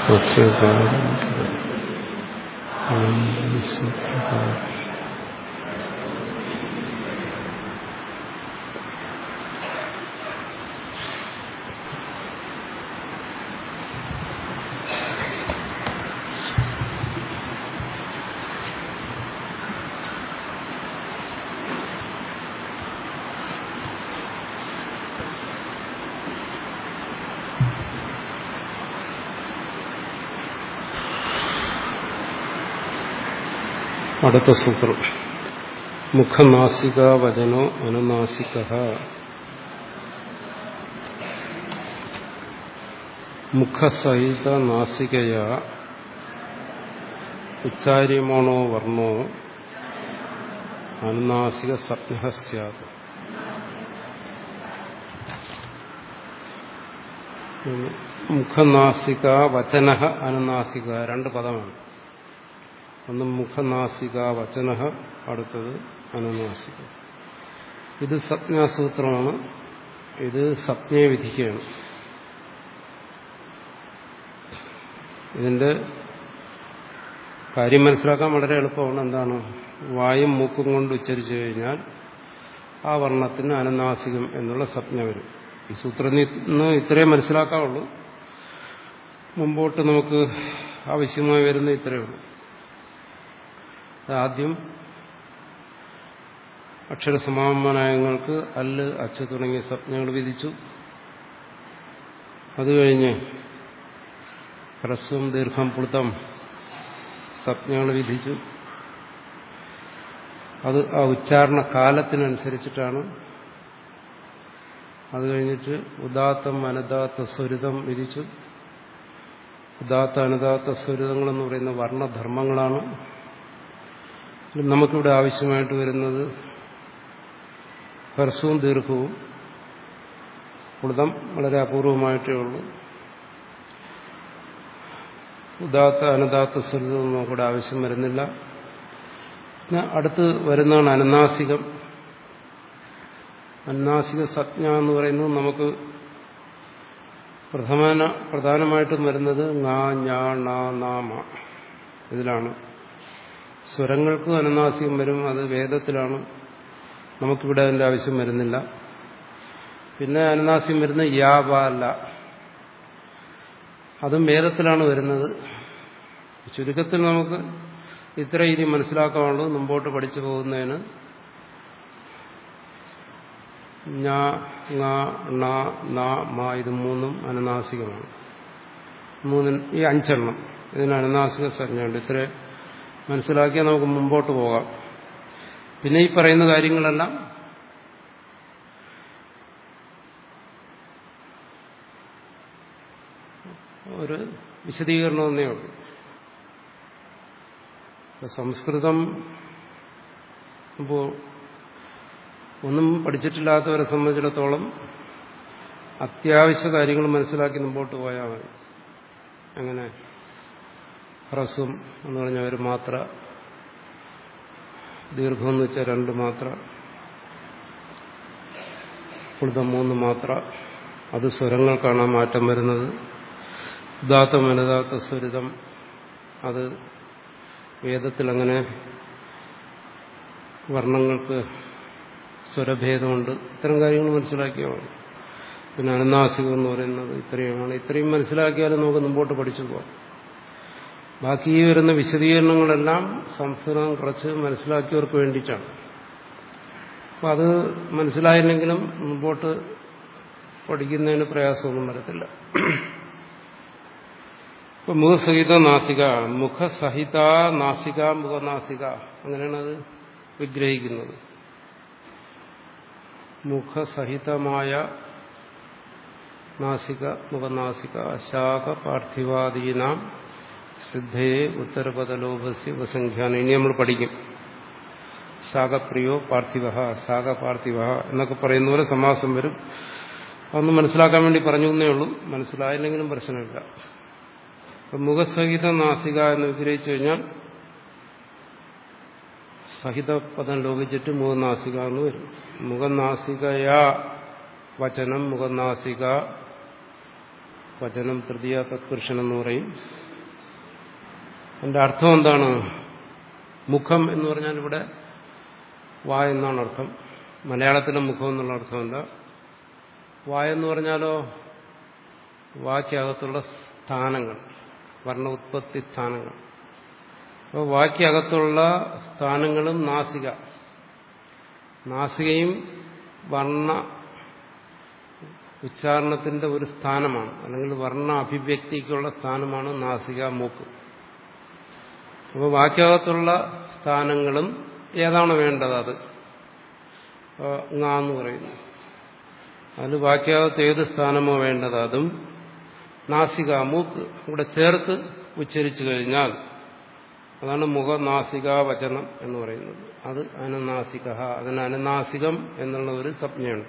അടുത്ത സൂത്രം മുഖനാസിക വചനോ അനുനാസിക മുഖസഹിത നാസികയ ഉച്ചാര്യമോണോ വർണ്ണോ അനുനാസിക സപ്ന സ്യാത് മുഖനാസിക വചന അനുനാസിക രണ്ട് പദമാണ് ഒന്ന് മുഖനാസിക വചന അടുത്തത് അനുനാസിക ഇത് സപ്ഞാസൂത്രമാണ് ഇത് സപ്ഞയെ വിധിക്കുകയാണ് ഇതിന്റെ കാര്യം മനസ്സിലാക്കാൻ വളരെ എളുപ്പമാണ് എന്താണ് വായും മൂക്കും കൊണ്ട് ഉച്ചരിച്ചു കഴിഞ്ഞാൽ ആ വർണ്ണത്തിന് അനുനാസികം എന്നുള്ള സപ്ഞ വരും ഈ സൂത്രത്തിൽ നിന്ന് ഇത്രയും മനസ്സിലാക്കാവുള്ളൂ മുമ്പോട്ട് നമുക്ക് ആവശ്യമായി വരുന്ന ഇത്രയേ ഉള്ളൂ ആദ്യം അക്ഷരസമാമനായങ്ങൾക്ക് അല്ല് അച്ച് തുടങ്ങിയ സ്വപ്നങ്ങൾ വിധിച്ചു അത് കഴിഞ്ഞ് ഹ്രസ്വം ദീർഘം പുളുത്തം സ്വപ്നങ്ങൾ വിധിച്ചു അത് ആ ഉച്ചാരണ കാലത്തിനനുസരിച്ചിട്ടാണ് അത് കഴിഞ്ഞിട്ട് ഉദാത്തം അനദാത്ത സ്വരിതം വിധിച്ചു ഉദാത്ത അനദാത്ത സ്വരിതങ്ങളെന്ന് പറയുന്ന വർണ്ണധർമ്മങ്ങളാണ് നമുക്കിവിടെ ആവശ്യമായിട്ട് വരുന്നത് ഹ്രസ്വവും ദീർഘവും ഉളിതം വളരെ അപൂർവമായിട്ടേ ഉള്ളൂ ഉദാത്ത അനദാത്ത സ്വരിതം നമുക്കിവിടെ ആവശ്യം വരുന്നില്ല പിന്നെ അടുത്ത് വരുന്നതാണ് അനുനാസികം അനുനാസിക സജ്ഞ എന്ന് പറയുന്നത് നമുക്ക് പ്രധാന പ്രധാനമായിട്ടും വരുന്നത് ങാ ഞാ ണ നാമ ഇതിലാണ് സ്വരങ്ങൾക്കും അനുനാസികം വരും അത് വേദത്തിലാണ് നമുക്കിവിടെ അതിൻ്റെ ആവശ്യം വരുന്നില്ല പിന്നെ അനുനാസ്യം വരുന്ന യാ വാല അതും വേദത്തിലാണ് വരുന്നത് ചുരുക്കത്തിൽ നമുക്ക് ഇത്ര ഇനി മനസ്സിലാക്കാനുള്ളൂ മുമ്പോട്ട് പഠിച്ചു പോകുന്നതിന് ഞാ ങ ണ ന മ ഇത് മൂന്നും അനുനാസികമാണ് മൂന്നിന് ഈ അഞ്ചെണ്ണം ഇതിന് അനുനാസിക സംജ്ഞയുണ്ട് ഇത്ര മനസ്സിലാക്കിയാൽ നമുക്ക് മുമ്പോട്ട് പോകാം പിന്നെ ഈ പറയുന്ന കാര്യങ്ങളെല്ലാം ഒരു വിശദീകരണമെന്നേ ഉള്ളൂ സംസ്കൃതം ഇപ്പോൾ ഒന്നും പഠിച്ചിട്ടില്ലാത്തവരെ സംബന്ധിച്ചിടത്തോളം അത്യാവശ്യ കാര്യങ്ങൾ മനസ്സിലാക്കി മുമ്പോട്ട് പോയാൽ മതി അങ്ങനെ ഹ്രസ്വം എന്ന് പറഞ്ഞ ഒരു മാത്ര ദീർഘം എന്ന് വെച്ചാൽ രണ്ട് മാത്ര പുളിതം മൂന്ന് മാത്ര അത് സ്വരങ്ങൾക്കാണ് ആ മാറ്റം വരുന്നത് ഉദാത്ത മനദാത്ത സ്വരിതം അത് വേദത്തിൽ അങ്ങനെ വർണ്ണങ്ങൾക്ക് സ്വരഭേദമുണ്ട് ഇത്തരം കാര്യങ്ങൾ മനസ്സിലാക്കിയാൽ മതി പിന്നെ അനുനാസികം എന്ന് പറയുന്നത് ഇത്രയുമാണ് ഇത്രയും മനസ്സിലാക്കിയാലും നമുക്ക് മുമ്പോട്ട് പഠിച്ചു പോകാം ബാക്കി ഈ വരുന്ന വിശദീകരണങ്ങളെല്ലാം സംസ്കൃതം കുറച്ച് മനസ്സിലാക്കിയവർക്ക് വേണ്ടിയിട്ടാണ് അപ്പം അത് മനസ്സിലായില്ലെങ്കിലും മുമ്പോട്ട് പഠിക്കുന്നതിന് പ്രയാസമൊന്നും വരത്തില്ല ഇപ്പൊ മുഖസഹിത നാസിക മുഖസഹിത നാസിക മുഖനാസിക അങ്ങനെയാണ് അത് വിഗ്രഹിക്കുന്നത് മുഖസഹിതമായ നാസിക മുഖനാസിക ശാഖ പാർത്ഥിവാദീനാം സിദ്ധയെ ഉത്തരപദലോഭസ്യ ഉപസംഖ്യാനം ഇനി നമ്മൾ പഠിക്കും ശാഖപ്രിയോ പാർത്ഥിവ ശാഖ പാർത്ഥിവ എന്നൊക്കെ പറയുന്ന പോലെ സമാസം വരും അതൊന്ന് മനസ്സിലാക്കാൻ വേണ്ടി പറഞ്ഞു എന്നേ ഉള്ളൂ മനസ്സിലായില്ലെങ്കിലും പ്രശ്നമില്ല മുഖസഹിത നാസിക എന്ന് വിഗ്രഹിച്ചു കഴിഞ്ഞാൽ സഹിത പദം ലോപിച്ചിട്ട് മുഖനാസിക എന്ന് വരും മുഖനാസികയാ വചനം മുഖനാസിക വചനം തൃതീയ തത്പുരുഷൻ എന്ന് പറയും അതിന്റെ അർത്ഥം എന്താണ് മുഖം എന്ന് പറഞ്ഞാൽ ഇവിടെ വാ എന്നാണ് അർത്ഥം മലയാളത്തിലെ മുഖം എന്നുള്ള അർത്ഥമല്ല വായ എന്ന് പറഞ്ഞാലോ വാക്യകത്തുള്ള സ്ഥാനങ്ങൾ വർണ്ണ ഉത്പത്തി സ്ഥാനങ്ങൾ അപ്പോൾ വാക്യകത്തുള്ള സ്ഥാനങ്ങളും നാസിക നാസികയും വർണ്ണ ഉച്ചാരണത്തിന്റെ ഒരു സ്ഥാനമാണ് അല്ലെങ്കിൽ വർണ്ണ അഭിവ്യക്തിക്കുള്ള സ്ഥാനമാണ് നാസിക മൂക്ക് അപ്പോൾ വാക്യകത്തുള്ള സ്ഥാനങ്ങളും ഏതാണ് വേണ്ടത് അത് എന്ന് പറയുന്നു അതിൽ വാക്യാകത്ത് ഏത് സ്ഥാനമോ വേണ്ടത് അതും നാസിക മൂക്ക് ഇവിടെ ചേർത്ത് ഉച്ചരിച്ചു കഴിഞ്ഞാൽ അതാണ് മുഖ നാസിക വചനം എന്ന് പറയുന്നത് അത് അനനാസിക അതിന് അനനാസികം എന്നുള്ള ഒരു സംജ്ഞയുണ്ട്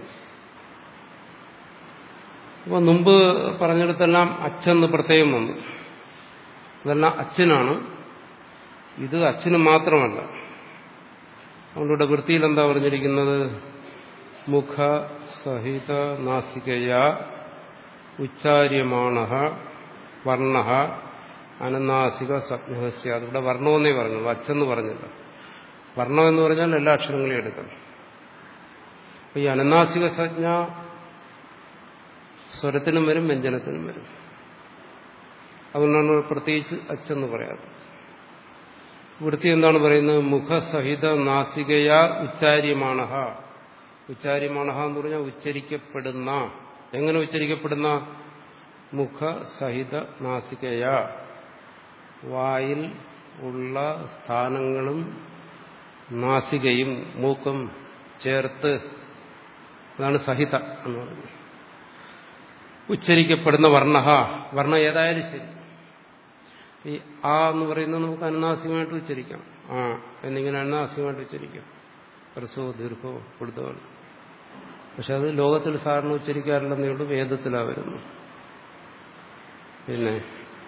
അപ്പോൾ മുമ്പ് പറഞ്ഞിടത്തെല്ലാം അച്ഛന്ന് പ്രത്യേകം വന്നു അതെല്ലാം അച്ഛനാണ് ഇത് അച്ഛന് മാത്രമല്ല അതുകൊണ്ട് വൃത്തിയിൽ എന്താ പറഞ്ഞിരിക്കുന്നത് മുഖ സഹിത നാസികയ ഉച്ചാര്യമാണ വർണ്ണ അനനാസിക സജ്ഞഹസ്യ അതിവിടെ വർണ്ണമെന്നേ പറഞ്ഞു അച്ഛന്ന് പറഞ്ഞില്ല വർണ്ണം എന്ന് പറഞ്ഞാൽ എല്ലാ അക്ഷരങ്ങളെയും എടുക്കണം അപ്പൊ ഈ അനനാസിക സജ്ഞ സ്വരത്തിനും വരും വ്യഞ്ജനത്തിനും വരും അതുകൊണ്ടാണ് പ്രത്യേകിച്ച് അച്ഛന്ന് പറയാറ് വൃത്തി എന്താണ് പറയുന്നത് മുഖസഹിത നാസികയ ഉച്ചാര്യമാണ ഉച്ചാര്യമാണ എന്ന് പറഞ്ഞാൽ ഉച്ചരിക്കപ്പെടുന്ന എങ്ങനെ ഉച്ചരിക്കപ്പെടുന്ന മുഖസഹിത നാസികയ വായിൽ ഉള്ള സ്ഥാനങ്ങളും നാസികയും മൂക്കും ചേർത്ത് അതാണ് സഹിത എന്ന് പറയുന്നത് ഉച്ചരിക്കപ്പെടുന്ന വർണ്ണ വർണ്ണ ഏതായാലും ശരി ഈ ആ എന്ന് പറയുന്നത് നമുക്ക് അനാസികമായിട്ട് ഉച്ചരിക്കാം ആ എന്നിങ്ങനെ അനാസികമായിട്ട് ഉച്ചരിക്കാം ഹ്രസ്വോ ദീർഘോ കൊടുത്തോ പക്ഷെ അത് ലോകത്തിൽ സാധാരണ ഉച്ചരിക്കാറില്ലെന്നേ ഉള്ളൂ വേദത്തിലാ വരുന്നു പിന്നെ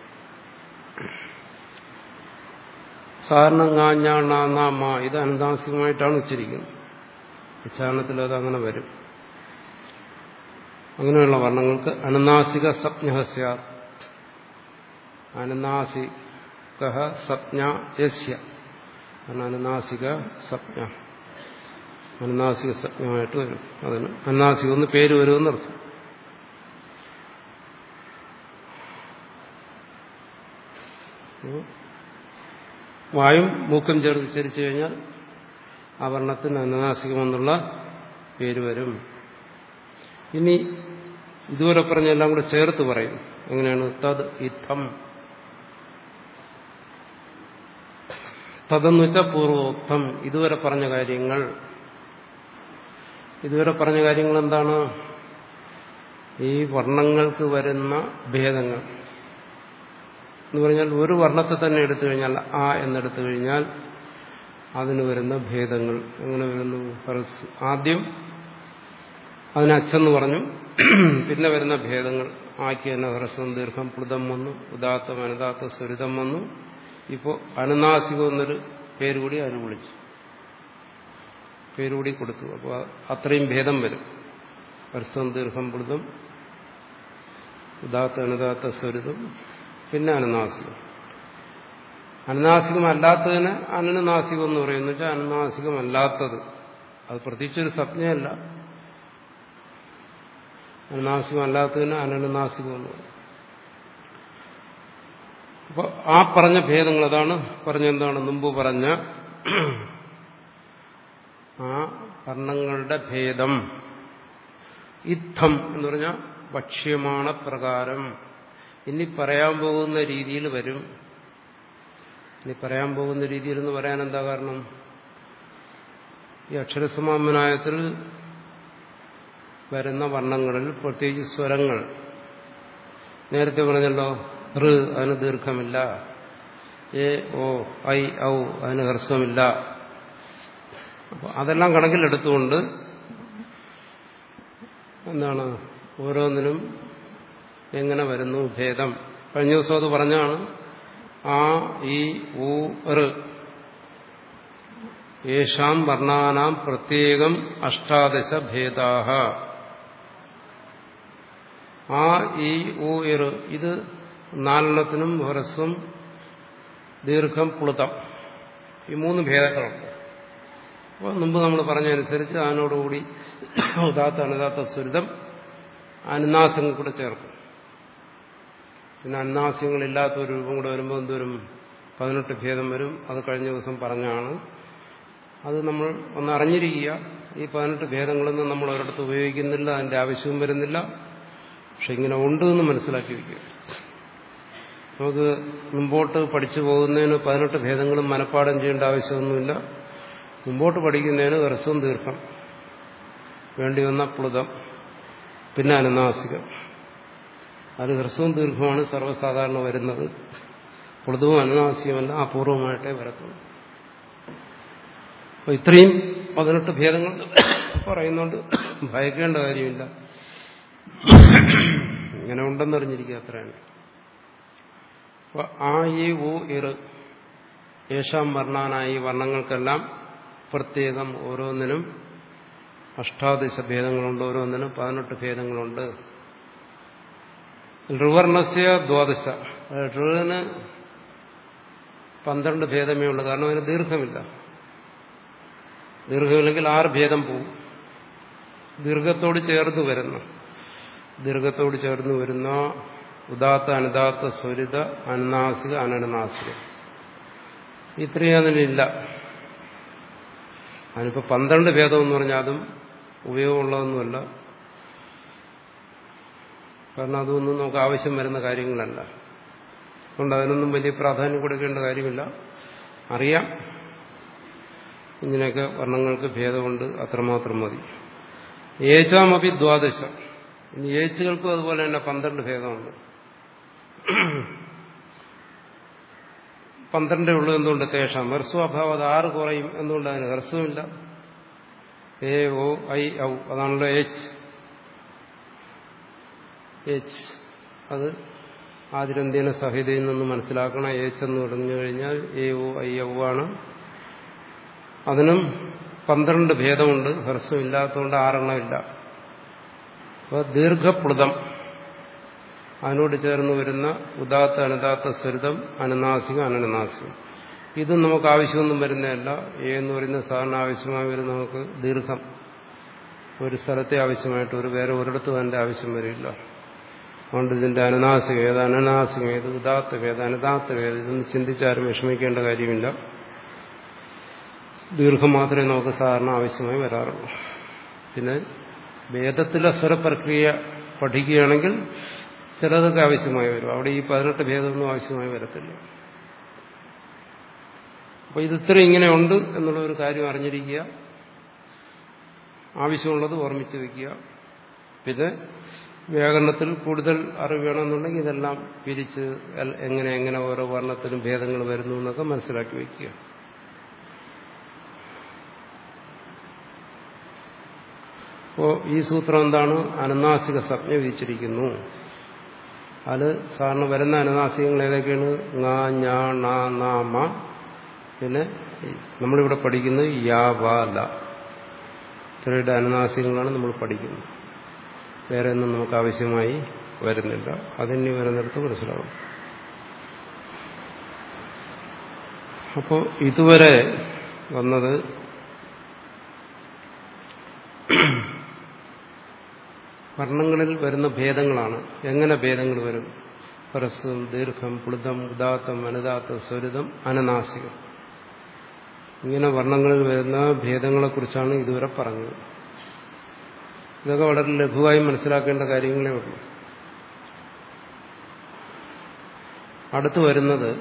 സാധാരണ ങാഞ്ഞാണ ഇത് അനന്താസികമായിട്ടാണ് ഉച്ചരിക്കുന്നത് ഉച്ചാരണത്തിൽ അത് അങ്ങനെ വരും അങ്ങനെയുള്ള വർണ്ണങ്ങൾക്ക് അനനാസിക സപ്ഞഹസ്യ അനനാസിക സപ്ഞ യസ്യ അനനാസിക സപ്ഞ അനനാസിക സപ്ഞമായിട്ട് വരും അതിന് അനാസിക ഒന്ന് പേര് വരുമെന്നർത്ഥം വായും മൂക്കും ചേർത്ത് ഉച്ചരിച്ചു കഴിഞ്ഞാൽ ആ വർണ്ണത്തിന് അനനാസികമെന്നുള്ള പേര് വരും ഇനി ഇതുവരെ പറഞ്ഞെല്ലാം കൂടെ ചേർത്ത് പറയും എങ്ങനെയാണ് തത് ഇത്തം തതെന്ന് വെച്ചാൽ പൂർവോക്തം ഇതുവരെ പറഞ്ഞ കാര്യങ്ങൾ ഇതുവരെ പറഞ്ഞ കാര്യങ്ങൾ എന്താണ് ഈ വർണ്ണങ്ങൾക്ക് വരുന്ന ഭേദങ്ങൾ എന്ന് പറഞ്ഞാൽ ഒരു വർണ്ണത്തെ തന്നെ എടുത്തു കഴിഞ്ഞാൽ ആ എന്നെടുത്തു കഴിഞ്ഞാൽ അതിന് വരുന്ന ഭേദങ്ങൾ എങ്ങനെ വരുന്നു ആദ്യം അതിന് അച്ഛന്ന് പറഞ്ഞു പിന്നെ വരുന്ന ഭേദങ്ങൾ ആക്കി തന്നെ ഹ്രസ്വം ദീർഘം പ്ലുതം വന്നു ഉദാത്തം അനുദാത്ത സ്വരിതം വന്നു ഇപ്പോൾ അനുനാസികം എന്നൊരു പേര് കൂടി അതിന് വിളിച്ചു പേരുകൂടി കൊടുത്തു അപ്പോൾ അത്രയും ഭേദം വരും ഹ്രസ്വം ദീർഘം പ്ലുതം ഉദാത്ത അനുദാത്ത സ്വരിതം പിന്നെ അനുനാസികം അനുനാസികമല്ലാത്തതിന് അനുനാസികം എന്ന് പറയുന്നത് വെച്ചാൽ അനുനാസികമല്ലാത്തത് അത് പ്രത്യേകിച്ചൊരു സംജ്ഞയല്ല അനുനാസികമല്ലാത്തതിന് അനനുനാസികം എന്ന് പറയും അപ്പോൾ ആ പറഞ്ഞ ഭേദങ്ങൾ അതാണ് പറഞ്ഞെന്താണ് മുമ്പ് പറഞ്ഞ ആ വർണ്ണങ്ങളുടെ ഭേദം ഇത്തം എന്ന് പറഞ്ഞാൽ ഭക്ഷ്യമാണ പ്രകാരം ഇനി പറയാൻ പോകുന്ന രീതിയിൽ വരും ഇനി പറയാൻ പോകുന്ന രീതിയിൽ എന്ന് പറയാൻ എന്താ കാരണം ഈ അക്ഷരസമാമനായത്തിൽ വരുന്ന വർണ്ണങ്ങളിൽ പ്രത്യേകിച്ച് സ്വരങ്ങൾ നേരത്തെ പറഞ്ഞല്ലോ ഋ അതിന് ദീർഘമില്ല എ ഓ ഐ ഔ അതിന് ഹ്രസ്വമില്ല അപ്പോൾ അതെല്ലാം കണക്കിലെടുത്തുകൊണ്ട് എന്താണ് ഓരോന്നിനും എങ്ങനെ വരുന്നു ഭേദം കഴിഞ്ഞ ദിവസം അത് പറഞ്ഞാണ് ആ ഈ ഊ റ് യേഷാം വർണ്ണാനാം പ്രത്യേകം അഷ്ടാദശ ഭേദാഹ ആ ഈ ഊ ഇറ് ഇത് നാലെണ്ണത്തിനും ഹ്രസ്വം ദീർഘം പുളുത്തം ഈ മൂന്ന് ഭേദങ്ങളുണ്ട് അപ്പോൾ മുമ്പ് നമ്മൾ പറഞ്ഞതനുസരിച്ച് അതിനോടുകൂടി ഉദാത്ത അനുദാത്ത സ്വരിതം അനുനാസങ്ങൾ കൂടെ ചേർക്കും പിന്നെ അനുനാസ്യങ്ങളില്ലാത്ത ഒരു രൂപം കൂടെ വരുമ്പോൾ എന്തോരും പതിനെട്ട് ഭേദം വരും അത് കഴിഞ്ഞ ദിവസം പറഞ്ഞാണ് അത് നമ്മൾ ഒന്ന് അറിഞ്ഞിരിക്കുക ഈ പതിനെട്ട് ഭേദങ്ങളൊന്നും നമ്മൾ ഒരിടത്ത് ഉപയോഗിക്കുന്നില്ല അതിന്റെ ആവശ്യവും വരുന്നില്ല പക്ഷെ ഇങ്ങനെ ഉണ്ട് എന്ന് മനസ്സിലാക്കി വയ്ക്കുക നമുക്ക് മുമ്പോട്ട് പഠിച്ചു പോകുന്നതിന് പതിനെട്ട് ഭേദങ്ങളും മനഃപ്പാടം ചെയ്യേണ്ട ആവശ്യമൊന്നുമില്ല മുമ്പോട്ട് പഠിക്കുന്നതിന് ഹ്രസ്വം ദീർഘം വേണ്ടി വന്ന പ്ലുതം പിന്നെ അനുനാസികം അത് ഹ്രസ്വവും ദീർഘമാണ് സർവ്വസാധാരണ വരുന്നത് പ്ലുതവും അനുനാസികമല്ല അപൂർവമായിട്ടേ വരത്തുള്ളൂ അപ്പൊ ഇത്രയും പതിനെട്ട് ഭേദങ്ങൾ പറയുന്നുണ്ട് ഭയക്കേണ്ട കാര്യമില്ല ഇങ്ങനെ ഉണ്ടെന്നറിഞ്ഞിരിക്കുക അത്രയാണ് അപ്പൊ ആ ഈ ഊ ഇറ് യേശാം വർണ്ണാനായി വർണ്ണങ്ങൾക്കെല്ലാം പ്രത്യേകം ഓരോന്നിനും അഷ്ടാദശ ഭേദങ്ങളുണ്ട് ഓരോന്നിനും പതിനെട്ട് ഭേദങ്ങളുണ്ട് ഋവർണസ്യ ദ്വാദശ ഋന് പന്ത്രണ്ട് ഭേദമേ ഉള്ളൂ കാരണം അതിന് ദീർഘമില്ല ദീർഘമില്ലെങ്കിൽ ആറ് ഭേദം പോവും ദീർഘത്തോട് ചേർന്ന് വരുന്ന ദീർഘത്തോട് ചേർന്ന് വരുന്ന ഉദാത്ത അനുദാത്ത സ്വരിത അനുനാസിക അനനുനാസിക ഇത്രയും അതിനില്ല അതിനിപ്പോൾ പന്ത്രണ്ട് ഭേദം എന്ന് പറഞ്ഞാൽ അതും ഉപയോഗമുള്ളതൊന്നുമല്ല കാരണം അതൊന്നും നമുക്ക് ആവശ്യം വരുന്ന കാര്യങ്ങളല്ല അതുകൊണ്ട് അതിനൊന്നും വലിയ പ്രാധാന്യം കൊടുക്കേണ്ട കാര്യമില്ല അറിയാം ഇങ്ങനെയൊക്കെ വർണ്ണങ്ങൾക്ക് ഭേദമുണ്ട് അത്രമാത്രം മതി ഏച്ചാമപി ദ്വാദശ ഇനി ഏച്ചുകൾക്കും അതുപോലെ തന്നെ പന്ത്രണ്ട് ഭേദമുണ്ട് പന്ത്രണ്ടേ ഉള്ളൂ എന്തുകൊണ്ട് തേഷാം ഹർസ്വഭാവം അത് ആറ് കുറയും എന്തുകൊണ്ട് അതിന് ഹർസ്വമില്ല എ ഒ ഐ ഔ അതാണല്ലോ എച്ച് എച്ച് അത് ആതിരന്ത്യന സഹിതയിൽ നിന്ന് മനസ്സിലാക്കണം എച്ച് എന്ന് പറഞ്ഞു കഴിഞ്ഞാൽ എ ഒ ഐ ഔ ആണ് അതിനും പന്ത്രണ്ട് ഭേദമുണ്ട് ഹ്രസ്വം ഇല്ലാത്തതുകൊണ്ട് ആറെണ്ണമില്ല അപ്പോൾ ദീർഘപ്ലുതം അതിനോട് ചേർന്ന് വരുന്ന ഉദാത്ത അനുദാത്ത സ്വരിതം അനുനാസികം അനനുനാസികം ഇത് നമുക്ക് ആവശ്യമൊന്നും വരുന്നതല്ല എ എന്ന് പറയുന്ന സാധാരണ ആവശ്യമായി വരുന്ന നമുക്ക് ദീർഘം ഒരു സ്ഥലത്തെ ആവശ്യമായിട്ട് ഒരു വേറെ ഒരിടത്തും അതിൻ്റെ ആവശ്യം വരില്ല അതുകൊണ്ട് ഇതിന്റെ അനുനാസികം ഏത് അനനാസികം ഏത് ഉദാത്തം ഏത് അനുദാത്തം ഏത് ഇതൊന്നും ചിന്തിച്ചാരും വിഷമിക്കേണ്ട കാര്യമില്ല ദീർഘം മാത്രമേ നമുക്ക് സാധാരണ ആവശ്യമായി വരാറുള്ളൂ പിന്നെ വേദത്തിലെ സ്വരപ്രക്രിയ പഠിക്കുകയാണെങ്കിൽ ചിലതൊക്കെ ആവശ്യമായി വരും അവിടെ ഈ പതിനെട്ട് ഭേദമൊന്നും ആവശ്യമായി വരത്തില്ല അപ്പോൾ ഇത് ഇത്ര ഇങ്ങനെ ഉണ്ട് എന്നുള്ള ഒരു കാര്യം അറിഞ്ഞിരിക്കുക ആവശ്യമുള്ളത് ഓർമ്മിച്ച് വയ്ക്കുക പിന്നെ വ്യാകരണത്തിൽ കൂടുതൽ അറിവ് വേണമെന്നുണ്ടെങ്കിൽ ഇതെല്ലാം പിരിച്ച് എങ്ങനെ എങ്ങനെ ഓരോ വർണ്ണത്തിനും ഭേദങ്ങൾ വരുന്നു എന്നൊക്കെ മനസ്സിലാക്കി വയ്ക്കുക അപ്പോൾ ഈ സൂത്രം എന്താണ് അനുനാസിക സംജ്ഞ വിധിച്ചിരിക്കുന്നു അത് സാറിന് വരുന്ന അനുനാസികങ്ങൾ ഏതൊക്കെയാണ് ങ ഞ ണ ന മ പിന്നെ നമ്മളിവിടെ പഠിക്കുന്നത് യാ വ ല ഇത്രയുടെ അനുനാസികങ്ങളാണ് നമ്മൾ പഠിക്കുന്നത് വേറെ ഒന്നും നമുക്ക് ആവശ്യമായി വരുന്നില്ല അതിന് വരുന്നിടത്ത് മനസ്സിലാവും അപ്പോൾ ഇതുവരെ വന്നത് വർണ്ണങ്ങളിൽ വരുന്ന ഭേദങ്ങളാണ് എങ്ങനെ ഭേദങ്ങൾ വരും ഹ്രസ്വം ദീർഘം പ്ലുതം ഉദാത്തം അനുദാത്തം സ്വരിതം അനനാസികം ഇങ്ങനെ വർണ്ണങ്ങളിൽ വരുന്ന ഭേദങ്ങളെക്കുറിച്ചാണ് ഇതുവരെ പറഞ്ഞത് ഇതൊക്കെ വളരെ ലഘുവായി മനസ്സിലാക്കേണ്ട കാര്യങ്ങളേ ഉള്ളൂ അടുത്തു വരുന്നത്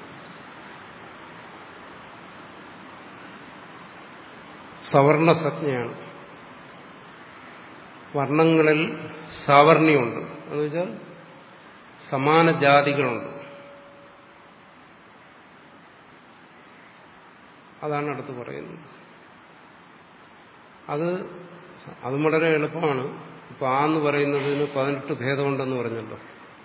സവർണസജ്ഞയാണ് വർണ്ണങ്ങളിൽ സാവർണ്യമുണ്ട് എന്ന് വെച്ചാൽ സമാന ജാതികളുണ്ട് അതാണ് അടുത്ത് പറയുന്നത് അത് അതും വളരെ എളുപ്പമാണ് ഇപ്പൊ ആ എന്ന് പറയുന്നതിന് പതിനെട്ട് ഭേദമുണ്ടെന്ന് പറഞ്ഞല്ലോ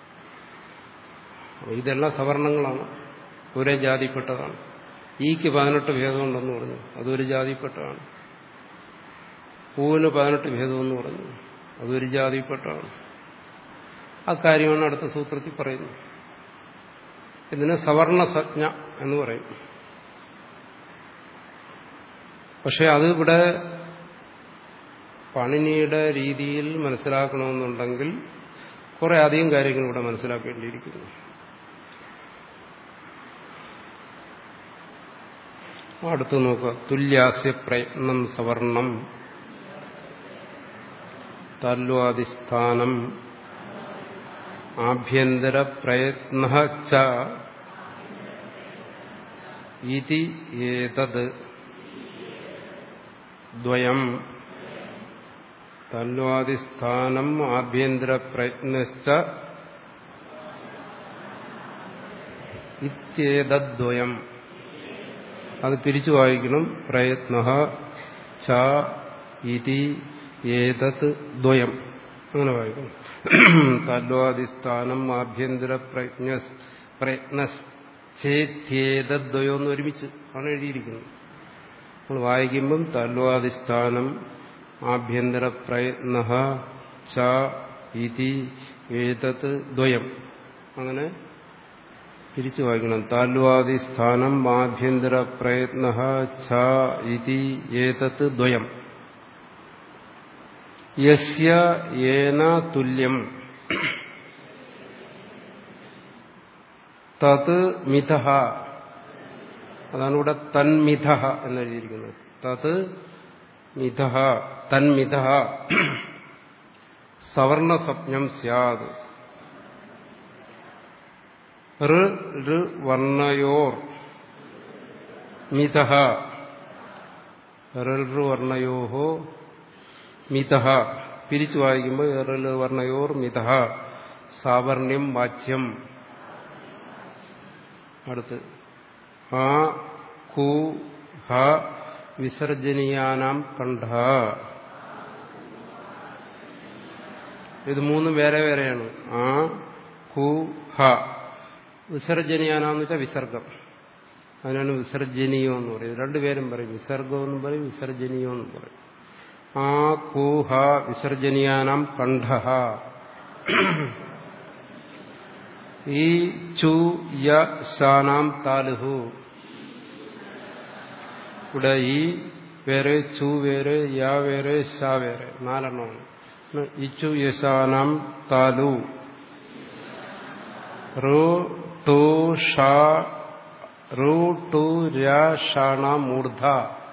ഇതെല്ലാം സവർണങ്ങളാണ് ഒരേ ജാതിപ്പെട്ടതാണ് ഈക്ക് പതിനെട്ട് ഭേദമുണ്ടെന്ന് പറഞ്ഞു അതൊരു ജാതിപ്പെട്ടതാണ് പൂവിന് പതിനെട്ട് ഭേദമെന്ന് പറഞ്ഞു അതൊരു ജാതിപ്പെട്ടതാണ് ആ കാര്യമാണ് അടുത്ത സൂത്രത്തിൽ പറയുന്നത് ഇതിന് സവർണസജ്ഞ എന്ന് പറയും പക്ഷെ അത് ഇവിടെ പണിനിയുടെ രീതിയിൽ മനസ്സിലാക്കണമെന്നുണ്ടെങ്കിൽ കുറെ അധികം കാര്യങ്ങൾ ഇവിടെ മനസ്സിലാക്കേണ്ടിയിരിക്കുന്നു അടുത്ത് നോക്കുക തുല്യാസ്യ പ്രയത്നം സവർണം തല്വാദിസ്ഥാനം ആഭ്യന്തര പ്രയത്ന ച ഇതി ഏതത് ദ്വയം തല്വാദിസ്ഥാനം ആഭ്യന്തര പ്രയത്നശ്ച ഇത്യേതദ്വയം അത് തിരിച്ചു വായിക്കണം പ്രയത്ന ച ഇതി ഏതത് ദ്വയം അങ്ങനെ വായിക്കണം തല്വാദിസ്ഥാനം ആഭ്യന്തര പ്രയത്ന പ്രയത്നേതദ്വയം എന്ന് ഒരുമിച്ച് ആണ് എഴുതിയിരിക്കുന്നത് നമ്മൾ വായിക്കുമ്പം തല്വാദിസ്ഥാനം ആഭ്യന്തര പ്രയത്ന ച ഇതി ഏതത് ദ്വയം അങ്ങനെ തിരിച്ചു വായിക്കണം താൽവാദിസ്ഥാനം ആഭ്യന്തര പ്രയത്ന ച ഇതി ഏതത് ദ്വയം യസ്യ ഏന തുല്യം തത് മിഥ അതാണ് ഇവിടെ തന്മിഥ എന്നെഴുതിയിരിക്കുന്നത് തത് മിഥ തന്മിഥ സവർണസപ്നം സ്യാത് വർണ്ണയോർ മിഥ വർണ്ണയോ മിഥ പിരിച്ചു വായിക്കുമ്പോൾ എറൽ വർണ്ണയോർ മിഥ സാവർണ്യം വാച്യം അടുത്ത് ആ കു ഹ വിസർജനീയാനാം കണ്ഠ ഇത് മൂന്നും വേറെ വേറെയാണ് ആ കു ഹ വിസർജനീയാനാന്ന് വെച്ചാൽ വിസർഗം അതിനാണ് വിസർജനീയം എന്ന് പറയുന്നത് രണ്ടുപേരും പറയും വിസർഗം എന്നും പറയും വിസർജനീയം എന്നും പറയും ആ കൂഹ വിസർജനീയാനാം കണ്ഠ ഈ ചു യ ശാനാം താലുഹു ഇവിടെ ഈ വേറെ ചു വേറെ യ വേറെ ശ വേറെ നാലെണ്ണമാണ് ഇച്ചു യശാനാം താലു റു ടു ഷ റു ടു ഷാണ മൂർധ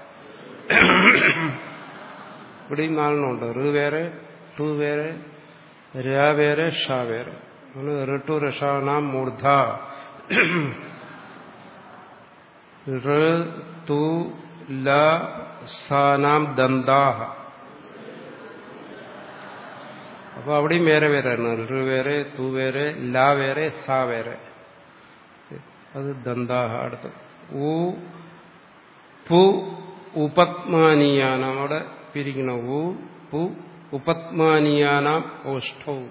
ഇവിടെയും നാലെണ്ണമുണ്ട് റ് വേറെ ടു വേറെ ര വേറെ ഷ വേറെ ഋട്ടു രഷാണാം മൂർധ ഋതു ല സാനാം ദന്താഹ അപ്പൊ അവിടെയും വേറെ വേറെയാണ് ഋ വേറെ തു വേറെ ല വേറെ സ വേറെ അത് ദന്താഹ അടുത്ത് ഉ പു ഉപത്മാനീയാനാം അവിടെ പിരിക്കണം ഉ പു ഉപത്മാനീയാനാം ഓഷ്ടവും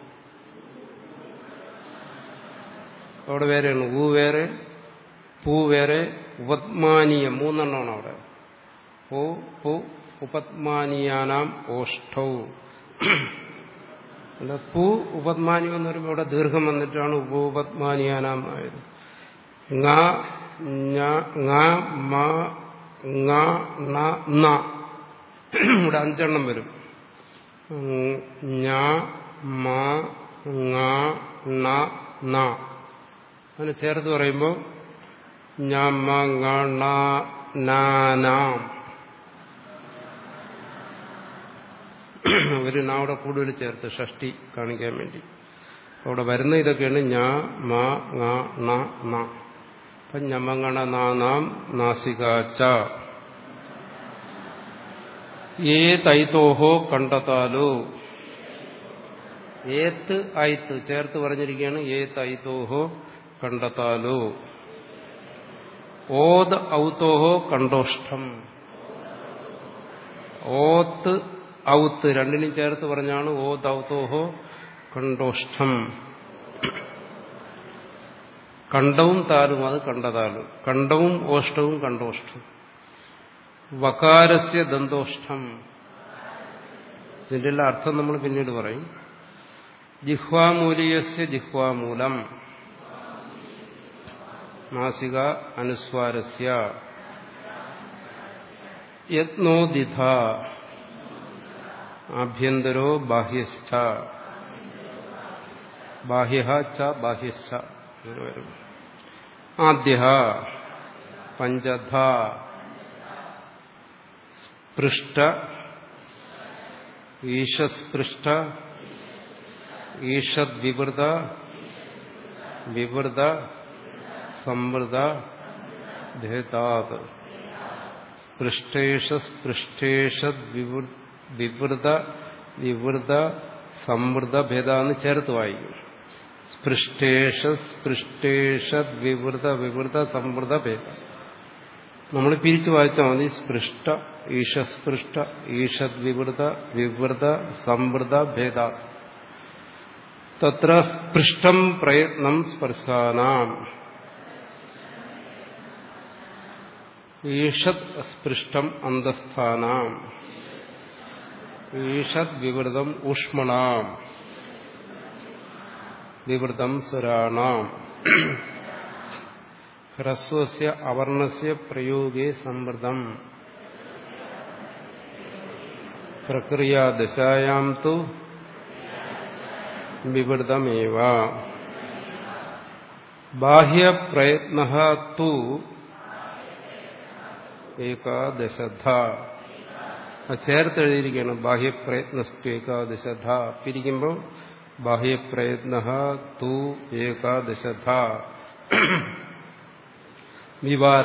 അവിടെ വേറെയാണ് ഊ വേറെ പൂ വേറെ ഉപത്മാനീയം മൂന്നെണ്ണമാണ് അവിടെ പൂ പു ഉപത്മാനീയാനാം ഓഷ്ടവും അല്ല പൂ ഉപത്മാനിയം എന്ന് പറയുമ്പോൾ ഇവിടെ ദീർഘം വന്നിട്ടാണ് ഉപപത്മാനിയാനാം ആയത് ങ ഞ ങ മ ങ ണ ന ഇവിടെ അഞ്ചെണ്ണം വരും ഞ മ ങ ണ ന അങ്ങനെ ചേർത്ത് പറയുമ്പോൾ ഞ മ ങ ണ നാനാം ഒരു നാവിടെ കൂടുതൽ ചേർത്ത് ഷഷ്ടി കാണിക്കാൻ വേണ്ടി അവിടെ വരുന്ന ഇതൊക്കെയാണ് ഞാ മാ ങ ണ ന അപ്പം ഞമങ്ങണ നാനാം നാസികാച്ച ഏ തൈത്തോഹോ കണ്ടെത്താലോ ഏത്ത് ഐത്ത് ചേർത്ത് പറഞ്ഞിരിക്കുകയാണ് ഏ തൈത്തോഹോ കണ്ടെത്താലോ ഓത് ഔത്തോഹോ കണ്ടോഷ്ടം ഓത്ത് ഔത്ത് രണ്ടിനും ചേർത്ത് പറഞ്ഞാണ് ഓ ദൗത്തോഹോ കണ്ടോഷ്ടം കണ്ടവും താലും അത് കണ്ടതാലും കണ്ടവും ഓഷ്ടവും കണ്ടോഷ്ടം വകാരസ്യ ദന്തോഷ്ടം ഇതിന്റെ എല്ലാം അർത്ഥം നമ്മൾ പിന്നീട് പറയും ജിഹ്വാമൂലീയസ്യ ജിഹ്വാമൂലം നാസിക അനുസ്വാരസ്യ യത്നോദിഥ ആഭ്യന്തരോ ബാഹ്യശ്ച ബാഹ്യ ച ബാഹ്യശ്ച അങ്ങനെ വരും ആദ്യ പഞ്ചധ സ്പൃഷ്ട ഈശസ്പൃഷ്ട ഈഷദ്വിവൃത വിവൃത സംവൃത ഭേദാത് സ്പൃഷ്ടേഷ സ്പൃഷ്ടേഷദ് വിവൃത വിവൃത സംവൃത ഭേദ എന്ന് ചേർത്ത് വായിക്കും സ്പൃഷ്ടേഷ സ്പൃഷ്ടേഷദ് വിവൃത വിവൃത സംവൃത ഭേദ നമ്മൾ പിരിച്ചു വായിച്ചാൽ മതി സ്പൃഷ്ട ഈശസ്പൃഷ്ട ഈഷദ് വിവൃത വിവൃത സംവൃത ഭേദ തത്ര സ്പൃഷ്ടം പ്രയത്നം സ്പർശാനാം ഈഷത് സ്പൃഷ്ടം അന്തസ്ഥാനാം ഈഷത് വിവൃതം ഊഷ്മണാം വിവൃതം സുരാണാം ഹ്രസ്വസ്യ അവർണസ്യ പ്രയോഗേ സംവൃതം പ്രക്രിയാദശായാം തു വിവൃതമേവ ബാഹ്യപ്രയത്ന തു ഏകാദശധ ചേർത്തെഴുതിയിരിക്കുകയാണ് ബാഹ്യപ്രയത്നസ്തു ഏകാദശധ പിരിക്കുമ്പോൾ ബാഹ്യപ്രയത്ന തു ഏകാദശധ വിവാര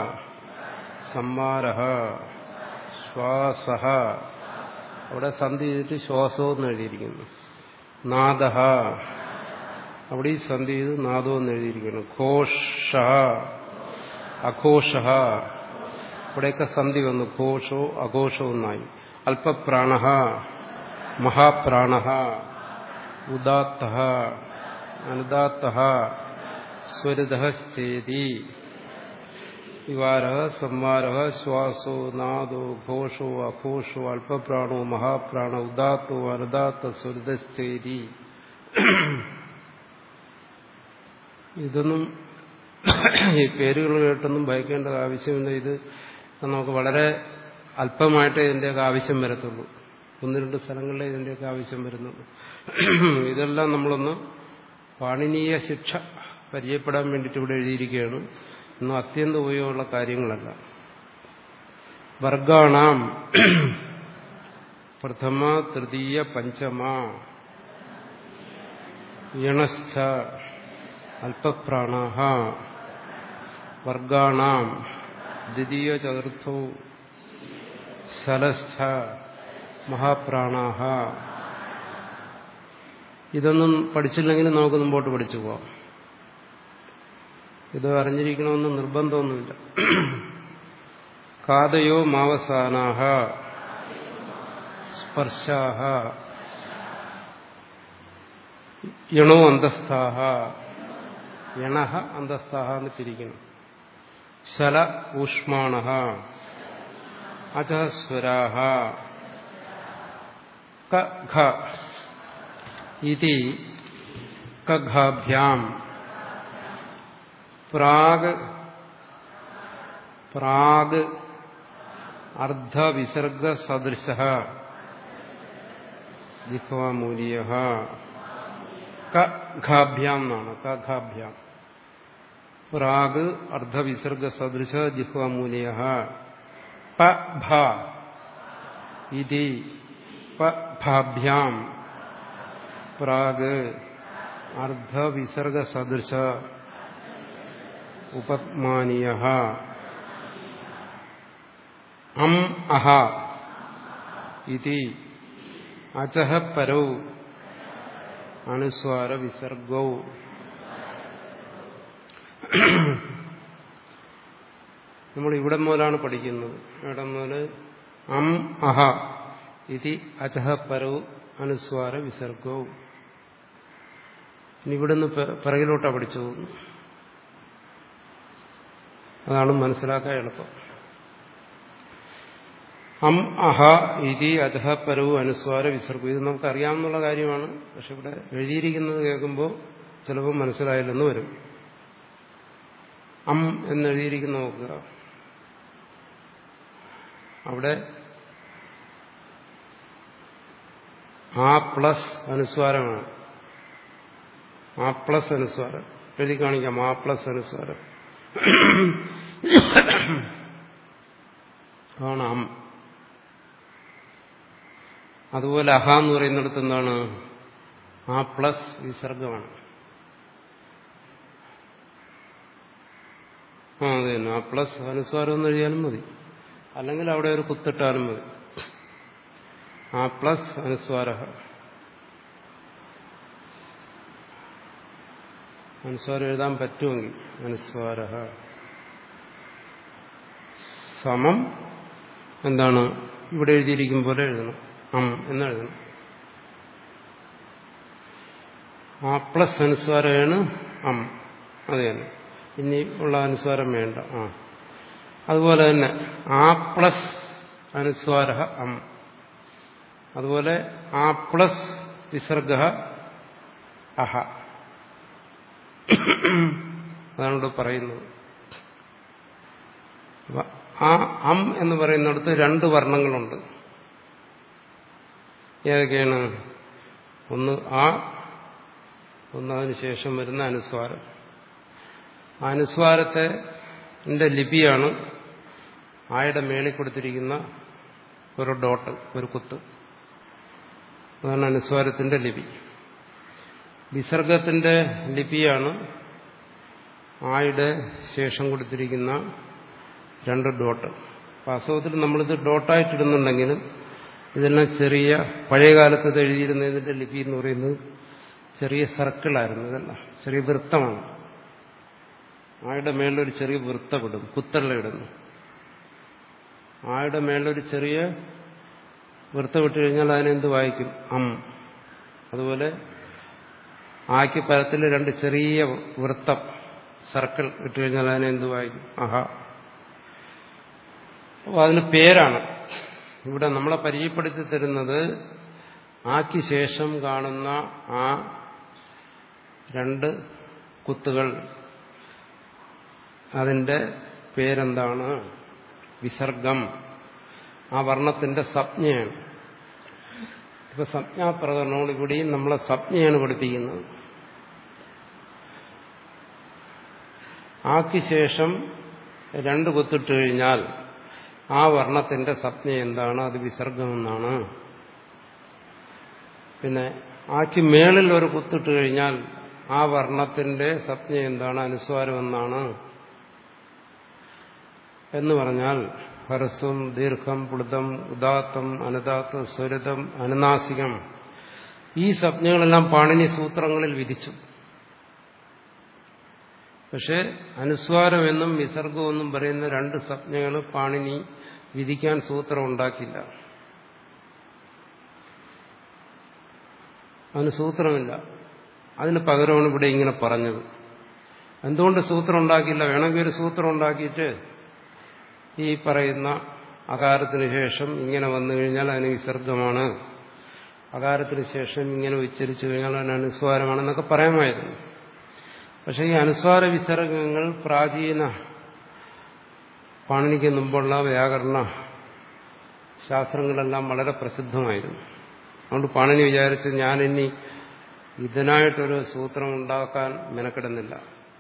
സംവാര ശ്വാസ അവിടെ സന്ധി ചെയ്തിട്ട് ശ്വാസവും എന്ന് എഴുതിയിരിക്കുന്നു നാദ അവിടെ ഈ സന്ധി ചെയ്ത് നാദവും എന്ന് എഴുതിയിരിക്കുന്നു ഘോഷ അഘോഷ അവിടെയൊക്കെ സന്ധി വന്നു ഘോഷോ അഘോഷോ എന്നായി അല്പപ്രാണ മഹാപ്രാണ ഉദാത്ത അനുദാത്ത സ്വരിതശ്ചേതി വിവാര സംവാര ശ്വാസോ നാദോ ഘോഷോ അഘോഷോ അല്പപ്രാണോ മഹാപ്രാണ ഉദാത്തോ അനുദാത്ത സ്വരിതശ്ചേരി ഇതൊന്നും ഈ പേരുകൾ കേട്ടൊന്നും ഭയക്കേണ്ട ആവശ്യമില്ല ഇത് നമുക്ക് വളരെ അല്പമായിട്ടേ ഇതിൻ്റെയൊക്കെ ആവശ്യം വരത്തുള്ളൂ ഒന്ന് രണ്ട് സ്ഥലങ്ങളിലേ ഇതിൻ്റെയൊക്കെ ആവശ്യം വരുന്നുള്ളൂ ഇതെല്ലാം നമ്മളൊന്ന് പാണിനീയ ശിക്ഷ പരിചയപ്പെടാൻ വേണ്ടിയിട്ട് ഇവിടെ എഴുതിയിരിക്കുകയാണ് ഇന്ന് അത്യന്തം ഉപയോഗമുള്ള കാര്യങ്ങളല്ല വർഗാണാം പ്രഥമ തൃതീയ പഞ്ചമ യണശ്ച അല്പപ്രാണ വർഗാണാം ദ്വിതീയ ചതുർത്ഥോ ശലസ്ഥ മഹാപ്രാണ ഇതൊന്നും പഠിച്ചില്ലെങ്കിൽ നമുക്ക് മുമ്പോട്ട് പഠിച്ചു പോവാം ഇത് അറിഞ്ഞിരിക്കണമെന്ന് നിർബന്ധമൊന്നുമില്ല കാതയോ മാവസാനാഹ സ്പർശാഹ യണോ അന്തസ്ഥാഹ യണഹ അന്തസ്ഥാഹ എന്ന് തിരിക്കണം ശല ഊഷ്മാണ അജസ്വരാഹ കഘ ഇതി കഘാഭ്യാം പ്രാഗ് പ്രാഗ് അർദ്ധവിസർഗസദൃശ ജിഹ്വാമൂലിയ കഘാഭ്യാം എന്നാണ് കഘാഭ്യാം പ്രാഗ് അർദ്ധവിസർഗസദൃശ ജിഹ്വാമൂലിയ പ ഭ ഇതി ഭാഭ്യാം പ്രാഗ് അർദ്ധവിസർഗസദൃശ ഉപമാനീയ അം അഹ ഇതി അചഹ പരൗ അനുസ്വാര വിസർഗൗ നമ്മൾ ഇവിടെ മുതലാണ് പഠിക്കുന്നത് ഇവിടെ മുതൽ അം അഹ ഇതി അചഹ പരൗ അനുസ്വാര വിസർഗൗ ഇനി ഇവിടുന്ന് പിറകിലോട്ടാ പഠിച്ചു പോകുന്നു അതാണ് മനസ്സിലാക്കാൻ എളുപ്പം അം അഹ ഇതി അധഹ പരവും അനുസ്വാര വിസർഗം ഇത് നമുക്കറിയാവുന്ന കാര്യമാണ് പക്ഷെ ഇവിടെ എഴുതിയിരിക്കുന്നത് കേൾക്കുമ്പോൾ ചിലപ്പോൾ മനസ്സിലായില്ലെന്ന് വരും അം എന്നെഴുതിയിരിക്കുന്ന നോക്കുക അവിടെ ആ പ്ലസ് അനുസ്വാരമാണ് ആ പ്ലസ് അനുസ്വാരം എഴുതി കാണിക്കാം ആ പ്ലസ് അനുസ്വാരം ആണ് അം അതുപോലെ അഹ എന്ന് പറയുന്നിടത്ത് എന്താണ് ആ പ്ലസ് വിസർഗമാണ് ആ അത് തന്നെ ആ പ്ലസ് അനുസ്വാരം എന്ന് എഴുതിയാലും മതി അല്ലെങ്കിൽ അവിടെ ഒരു കുത്തിട്ടാലും മതി ആ പ്ലസ് അനുസ്വാര അനുസ്വാരം എഴുതാൻ പറ്റുമെങ്കിൽ അനുസ്വാര സമം എന്താണ് ഇവിടെ എഴുതിയിരിക്കും പോലെ എഴുതണം അം എന്ന് എഴുതണം ആ പ്ലസ് അനുസ്വാരമാണ് അം അത് തന്നെ ഇനി ഉള്ള അനുസ്വാരം വേണ്ട ആ അതുപോലെ തന്നെ ആ പ്ലസ് അനുസ്വാര അം അതുപോലെ ആ പ്ലസ് വിസർഗ അഹ അതാണ് ഇവിടെ പറയുന്നത് ആ അം എന്ന് പറയുന്നിടത്ത് രണ്ട് വർണ്ണങ്ങളുണ്ട് ഏതൊക്കെയാണ് ഒന്ന് ആ ഒന്ന് അതിന് ശേഷം വരുന്ന അനുസ്വാരം ആ അനുസ്വാരത്തെ ലിപിയാണ് ആയുടെ മേളിൽ കൊടുത്തിരിക്കുന്ന ഒരു ഡോട്ട് ഒരു കുത്ത് അതാണ് അനുസ്വാരത്തിന്റെ ലിപി വിസർഗത്തിന്റെ ലിപിയാണ് ആയുടെ ശേഷം കൊടുത്തിരിക്കുന്ന രണ്ട് ഡോട്ട് വാസ്തവത്തിൽ നമ്മളിത് ഡോട്ടായിട്ടിടുന്നുണ്ടെങ്കിലും ഇതെല്ലാം ചെറിയ പഴയ കാലത്ത് ഇത് എഴുതിയിരുന്നതിന്റെ ലിപി എന്ന് പറയുന്നത് ചെറിയ സർക്കിളായിരുന്നു ഇതെല്ലാം ചെറിയ വൃത്തമാണ് ആയുടെ മേളിലൊരു ചെറിയ വൃത്തമിടും കുത്തള്ള ഇടുന്നു ആയുടെ മേളിലൊരു ചെറിയ വൃത്തമിട്ട് കഴിഞ്ഞാൽ അതിനെന്ത് വായിക്കും അം അതുപോലെ ആക്ക് പരത്തിൽ രണ്ട് ചെറിയ വൃത്തം സർക്കിൾ ഇട്ട് കഴിഞ്ഞാൽ അതിനെന്ത് വായിക്കും അഹ അപ്പോൾ അതിന് പേരാണ് ഇവിടെ നമ്മളെ പരിചയപ്പെടുത്തി തരുന്നത് ആക്ക് ശേഷം കാണുന്ന ആ രണ്ട് കുത്തുകൾ അതിന്റെ പേരെന്താണ് വിസർഗം ആ വർണ്ണത്തിന്റെ സംജ്ഞയാണ് ഇപ്പൊ സംജ്ഞാപ്രകരണോട് ഇവിടെയും നമ്മളെ സംജ്ഞയാണ് പഠിപ്പിക്കുന്നത് ആക്ക് ശേഷം രണ്ട് കുത്തിട്ട് കഴിഞ്ഞാൽ ആ വർണ്ണത്തിന്റെ സംജ്ഞ എന്താണ് അത് വിസർഗമെന്നാണ് പിന്നെ ആക്ക് മേളിൽ ഒരു കുത്തിട്ട് കഴിഞ്ഞാൽ ആ വർണ്ണത്തിന്റെ സംജ്ഞ എന്താണ് അനുസ്വാരമെന്നാണ് എന്ന് പറഞ്ഞാൽ ഹരസ്വം ദീർഘം പുളിതം ഉദാത്തം അനുദാത്ത സ്വരിതം അനുനാസികം ഈ സംജ്ഞകളെല്ലാം പാണിനി സൂത്രങ്ങളിൽ വിധിച്ചു പക്ഷെ അനുസ്വാരമെന്നും വിസർഗമെന്നും പറയുന്ന രണ്ട് സംജ്ഞകൾ പാണിനി വിധിക്കാൻ സൂത്രം ഉണ്ടാക്കില്ല അതിന് സൂത്രമില്ല അതിന് പകരമാണ് ഇവിടെ ഇങ്ങനെ പറഞ്ഞത് എന്തുകൊണ്ട് സൂത്രം ഉണ്ടാക്കില്ല വേണമെങ്കിൽ ഒരു സൂത്രം ഉണ്ടാക്കിയിട്ട് ഈ പറയുന്ന അകാരത്തിന് ശേഷം ഇങ്ങനെ വന്നു കഴിഞ്ഞാൽ അതിന് വിസർഗമാണ് അകാരത്തിന് ശേഷം ഇങ്ങനെ ഉച്ചരിച്ചു കഴിഞ്ഞാൽ അതിന് അനുസ്വാരമാണെന്നൊക്കെ പറയാമായിരുന്നു പക്ഷേ ഈ അനുസ്വാര വിസർഗങ്ങൾ പ്രാചീന പാണിനിക്ക് മുമ്പുള്ള വ്യാകരണ ശാസ്ത്രങ്ങളെല്ലാം വളരെ പ്രസിദ്ധമായിരുന്നു അതുകൊണ്ട് പാണിനി വിചാരിച്ച് ഞാനിനി ഇതിനായിട്ടൊരു സൂത്രം ഉണ്ടാക്കാൻ മെനക്കെടുന്നില്ല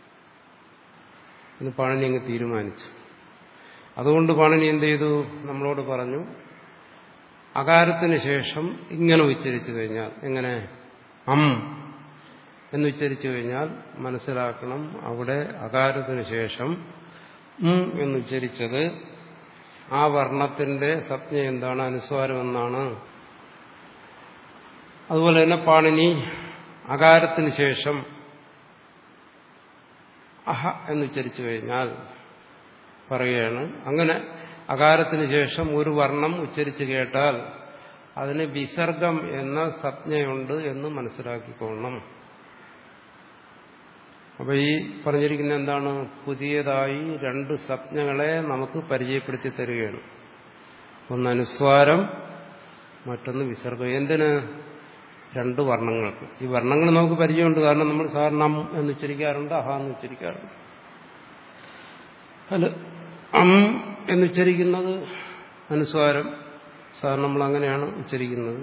എന്ന് പാണിനി അങ്ങ് തീരുമാനിച്ചു അതുകൊണ്ട് പാണിനി എന്ത് ചെയ്തു നമ്മളോട് പറഞ്ഞു അകാരത്തിന് ശേഷം ഇങ്ങനെ ഉച്ചരിച്ചു കഴിഞ്ഞാൽ എങ്ങനെ അം എന്ന് ഉച്ചരിച്ചു കഴിഞ്ഞാൽ മനസ്സിലാക്കണം അവിടെ അകാരത്തിന് ശേഷം ഉം എന്നുച്ചരിച്ചത് ആ വർണ്ണത്തിന്റെ സംജ്ഞ എന്താണ് അനുസ്വാരമെന്നാണ് അതുപോലെ തന്നെ പാണിനി അകാരത്തിന് ശേഷം അഹ എന്നുച്ചരിച്ചു കഴിഞ്ഞാൽ പറയുകയാണ് അങ്ങനെ അകാരത്തിന് ശേഷം ഒരു വർണ്ണം ഉച്ചരിച്ചു കേട്ടാൽ അതിന് വിസർഗം എന്ന സംജ്ഞയുണ്ട് എന്ന് മനസ്സിലാക്കിക്കൊള്ളണം അപ്പൊ ഈ പറഞ്ഞിരിക്കുന്ന എന്താണ് പുതിയതായി രണ്ട് സംജ്ഞകളെ നമുക്ക് പരിചയപ്പെടുത്തി തരികയാണ് ഒന്ന് അനുസ്വാരം മറ്റൊന്ന് വിസർഗം എന്തിന് രണ്ട് വർണ്ണങ്ങൾക്ക് ഈ വർണ്ണങ്ങൾ നമുക്ക് പരിചയമുണ്ട് കാരണം നമ്മൾ സാധാരണ അം എന്ന് ഉച്ചരിക്കാറുണ്ട് അഹ എന്ന് ഉച്ചരിക്കാറുണ്ട് അല്ല അം എന്ന് ഉച്ചരിക്കുന്നത് അനുസ്വാരം സാധാരണ നമ്മൾ അങ്ങനെയാണ് ഉച്ചരിക്കുന്നത്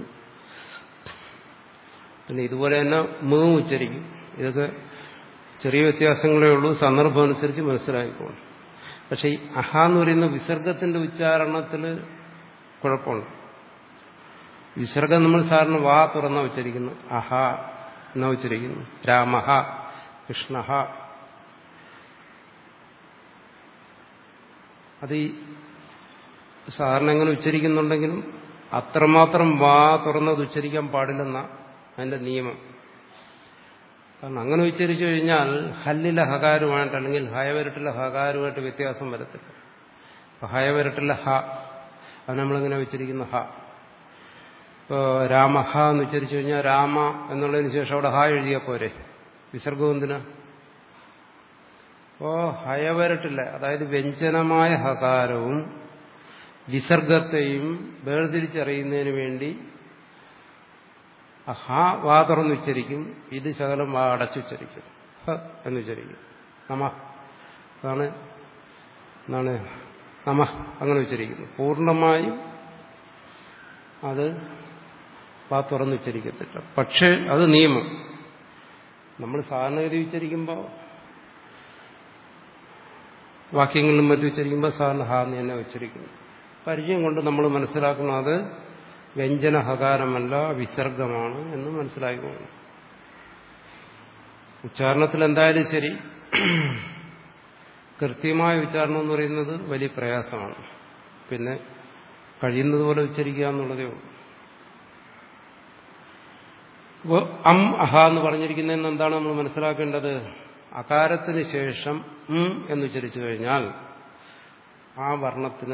പിന്നെ ഇതുപോലെ തന്നെ മ ഉച്ചരിക്കും ഇതൊക്കെ ചെറിയ വ്യത്യാസങ്ങളേ ഉള്ളൂ സന്ദർഭം അനുസരിച്ച് മനസ്സിലായിക്കോളും പക്ഷെ ഈ അഹ എന്ന് പറയുന്ന വിസർഗത്തിന്റെ ഉച്ചാരണത്തിൽ കുഴപ്പമുണ്ട് വിസർഗം നമ്മൾ സാറിന് വാ തുറന്ന ഉച്ചരിക്കുന്നു അഹ എന്ന ഉച്ചരിക്കുന്നു രാമഹ കൃഷ്ണഹ അത് ഈ സാധാരണ എങ്ങനെ ഉച്ചരിക്കുന്നുണ്ടെങ്കിലും അത്രമാത്രം വാ തുറന്നത് ഉച്ചരിക്കാൻ പാടില്ലെന്ന അതിന്റെ നിയമം കാരണം അങ്ങനെ ഉച്ചരിച്ചു കഴിഞ്ഞാൽ ഹല്ലിലെ ഹകാരുമായിട്ട് അല്ലെങ്കിൽ ഹയവരട്ടിലെ ഹകാരുമായിട്ട് വ്യത്യാസം വരത്തില്ല അപ്പൊ ഹയവരട്ടിലെ ഹ അത് നമ്മളിങ്ങനെ ഉച്ചരിക്കുന്ന ഹ ഇപ്പോൾ രാമഹ എന്ന് ഉച്ചരിച്ചു കഴിഞ്ഞാൽ രാമ എന്നുള്ളതിന് ശേഷം അവിടെ ഹ എഴുതിയാൽ പോരെ വിസർഗം എന്തിനാ അപ്പോ ഹയവരട്ടില്ല അതായത് വ്യഞ്ജനമായ ഹകാരവും വിസർഗത്തെയും വേർതിരിച്ചറിയുന്നതിന് വേണ്ടി ഹ വാ തുറന്നുച്ചരിക്കും ഇത് ശകലം വാ അടച്ചുച്ചരിക്കും ഹ എന്നുച്ചരിക്കും നമ അതാണ് എന്താണ് നമ അങ്ങനെ ഉച്ചരിക്കുന്നു പൂർണ്ണമായും അത് വാ തുറന്നുച്ചരിക്കത്തില്ല പക്ഷേ അത് നിയമം നമ്മൾ സാധാരണഗതി ഉച്ചരിക്കുമ്പോൾ വാക്യങ്ങളിലും മറ്റും ഉച്ചരിക്കുമ്പോൾ സാധാരണ ഹാ എന്ന് തന്നെ ഉച്ചരിക്കുന്നു പരിചയം കൊണ്ട് നമ്മൾ മനസ്സിലാക്കണം അത് വ്യഞ്ജന ഹകാരമല്ല വിസർഗമാണ് എന്ന് മനസ്സിലാക്കിക്കോണം ഉച്ചാരണത്തിൽ എന്തായാലും ശരി കൃത്യമായ ഉച്ചാരണം എന്ന് പറയുന്നത് വലിയ പ്രയാസമാണ് പിന്നെ കഴിയുന്നത് പോലെ ഉച്ചരിക്കുക എന്നുള്ളതേ ഉള്ളൂ അപ്പോൾ അം അഹ എന്ന് പറഞ്ഞിരിക്കുന്നതിന് എന്താണ് നമ്മൾ മനസ്സിലാക്കേണ്ടത് അകാരത്തിന് ശേഷം ഉം എന്നുച്ചരിച്ചു കഴിഞ്ഞാൽ ആ വർണ്ണത്തിന്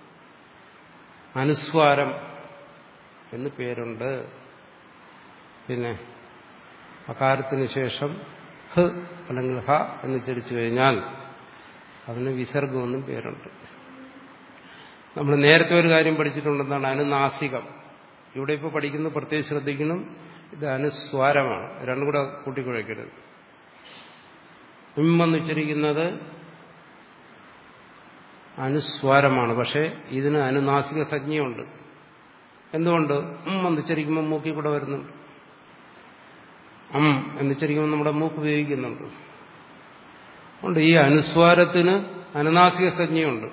അനുസ്വാരം എന്ന് പേരുണ്ട് പിന്നെ അകാരത്തിന് ശേഷം ഹ് അല്ലെങ്കിൽ ഹ എന്നുച്ചരിച്ചു കഴിഞ്ഞാൽ അതിന് വിസർഗമെന്നും പേരുണ്ട് നമ്മൾ നേരത്തെ ഒരു കാര്യം പഠിച്ചിട്ടുണ്ടെന്നാണ് അനുനാസികം ഇവിടെ ഇപ്പോൾ പഠിക്കുന്നത് പ്രത്യേകം ശ്രദ്ധിക്കണം ഇത് അനുസ്വാരമാണ് രണ്ടും കൂടെ കൂട്ടിക്കുഴയ്ക്കരുത് ഉമ്മെന്ന് ഉച്ചരിക്കുന്നത് അനുസ്വാരമാണ് പക്ഷേ ഇതിന് അനുനാസിക സംജ്ഞയുണ്ട് എന്തുകൊണ്ട് ഉം എന്ന് ഉച്ചരിക്കുമ്പോൾ മൂക്കിൽ കൂടെ വരുന്നുണ്ട് അം എന്നുച്ചരിക്കുമ്പോൾ നമ്മുടെ മൂക്ക് ഉപയോഗിക്കുന്നുണ്ട് അതുകൊണ്ട് ഈ അനുസ്വാരത്തിന് അനുനാസിക സംജ്ഞയുണ്ട്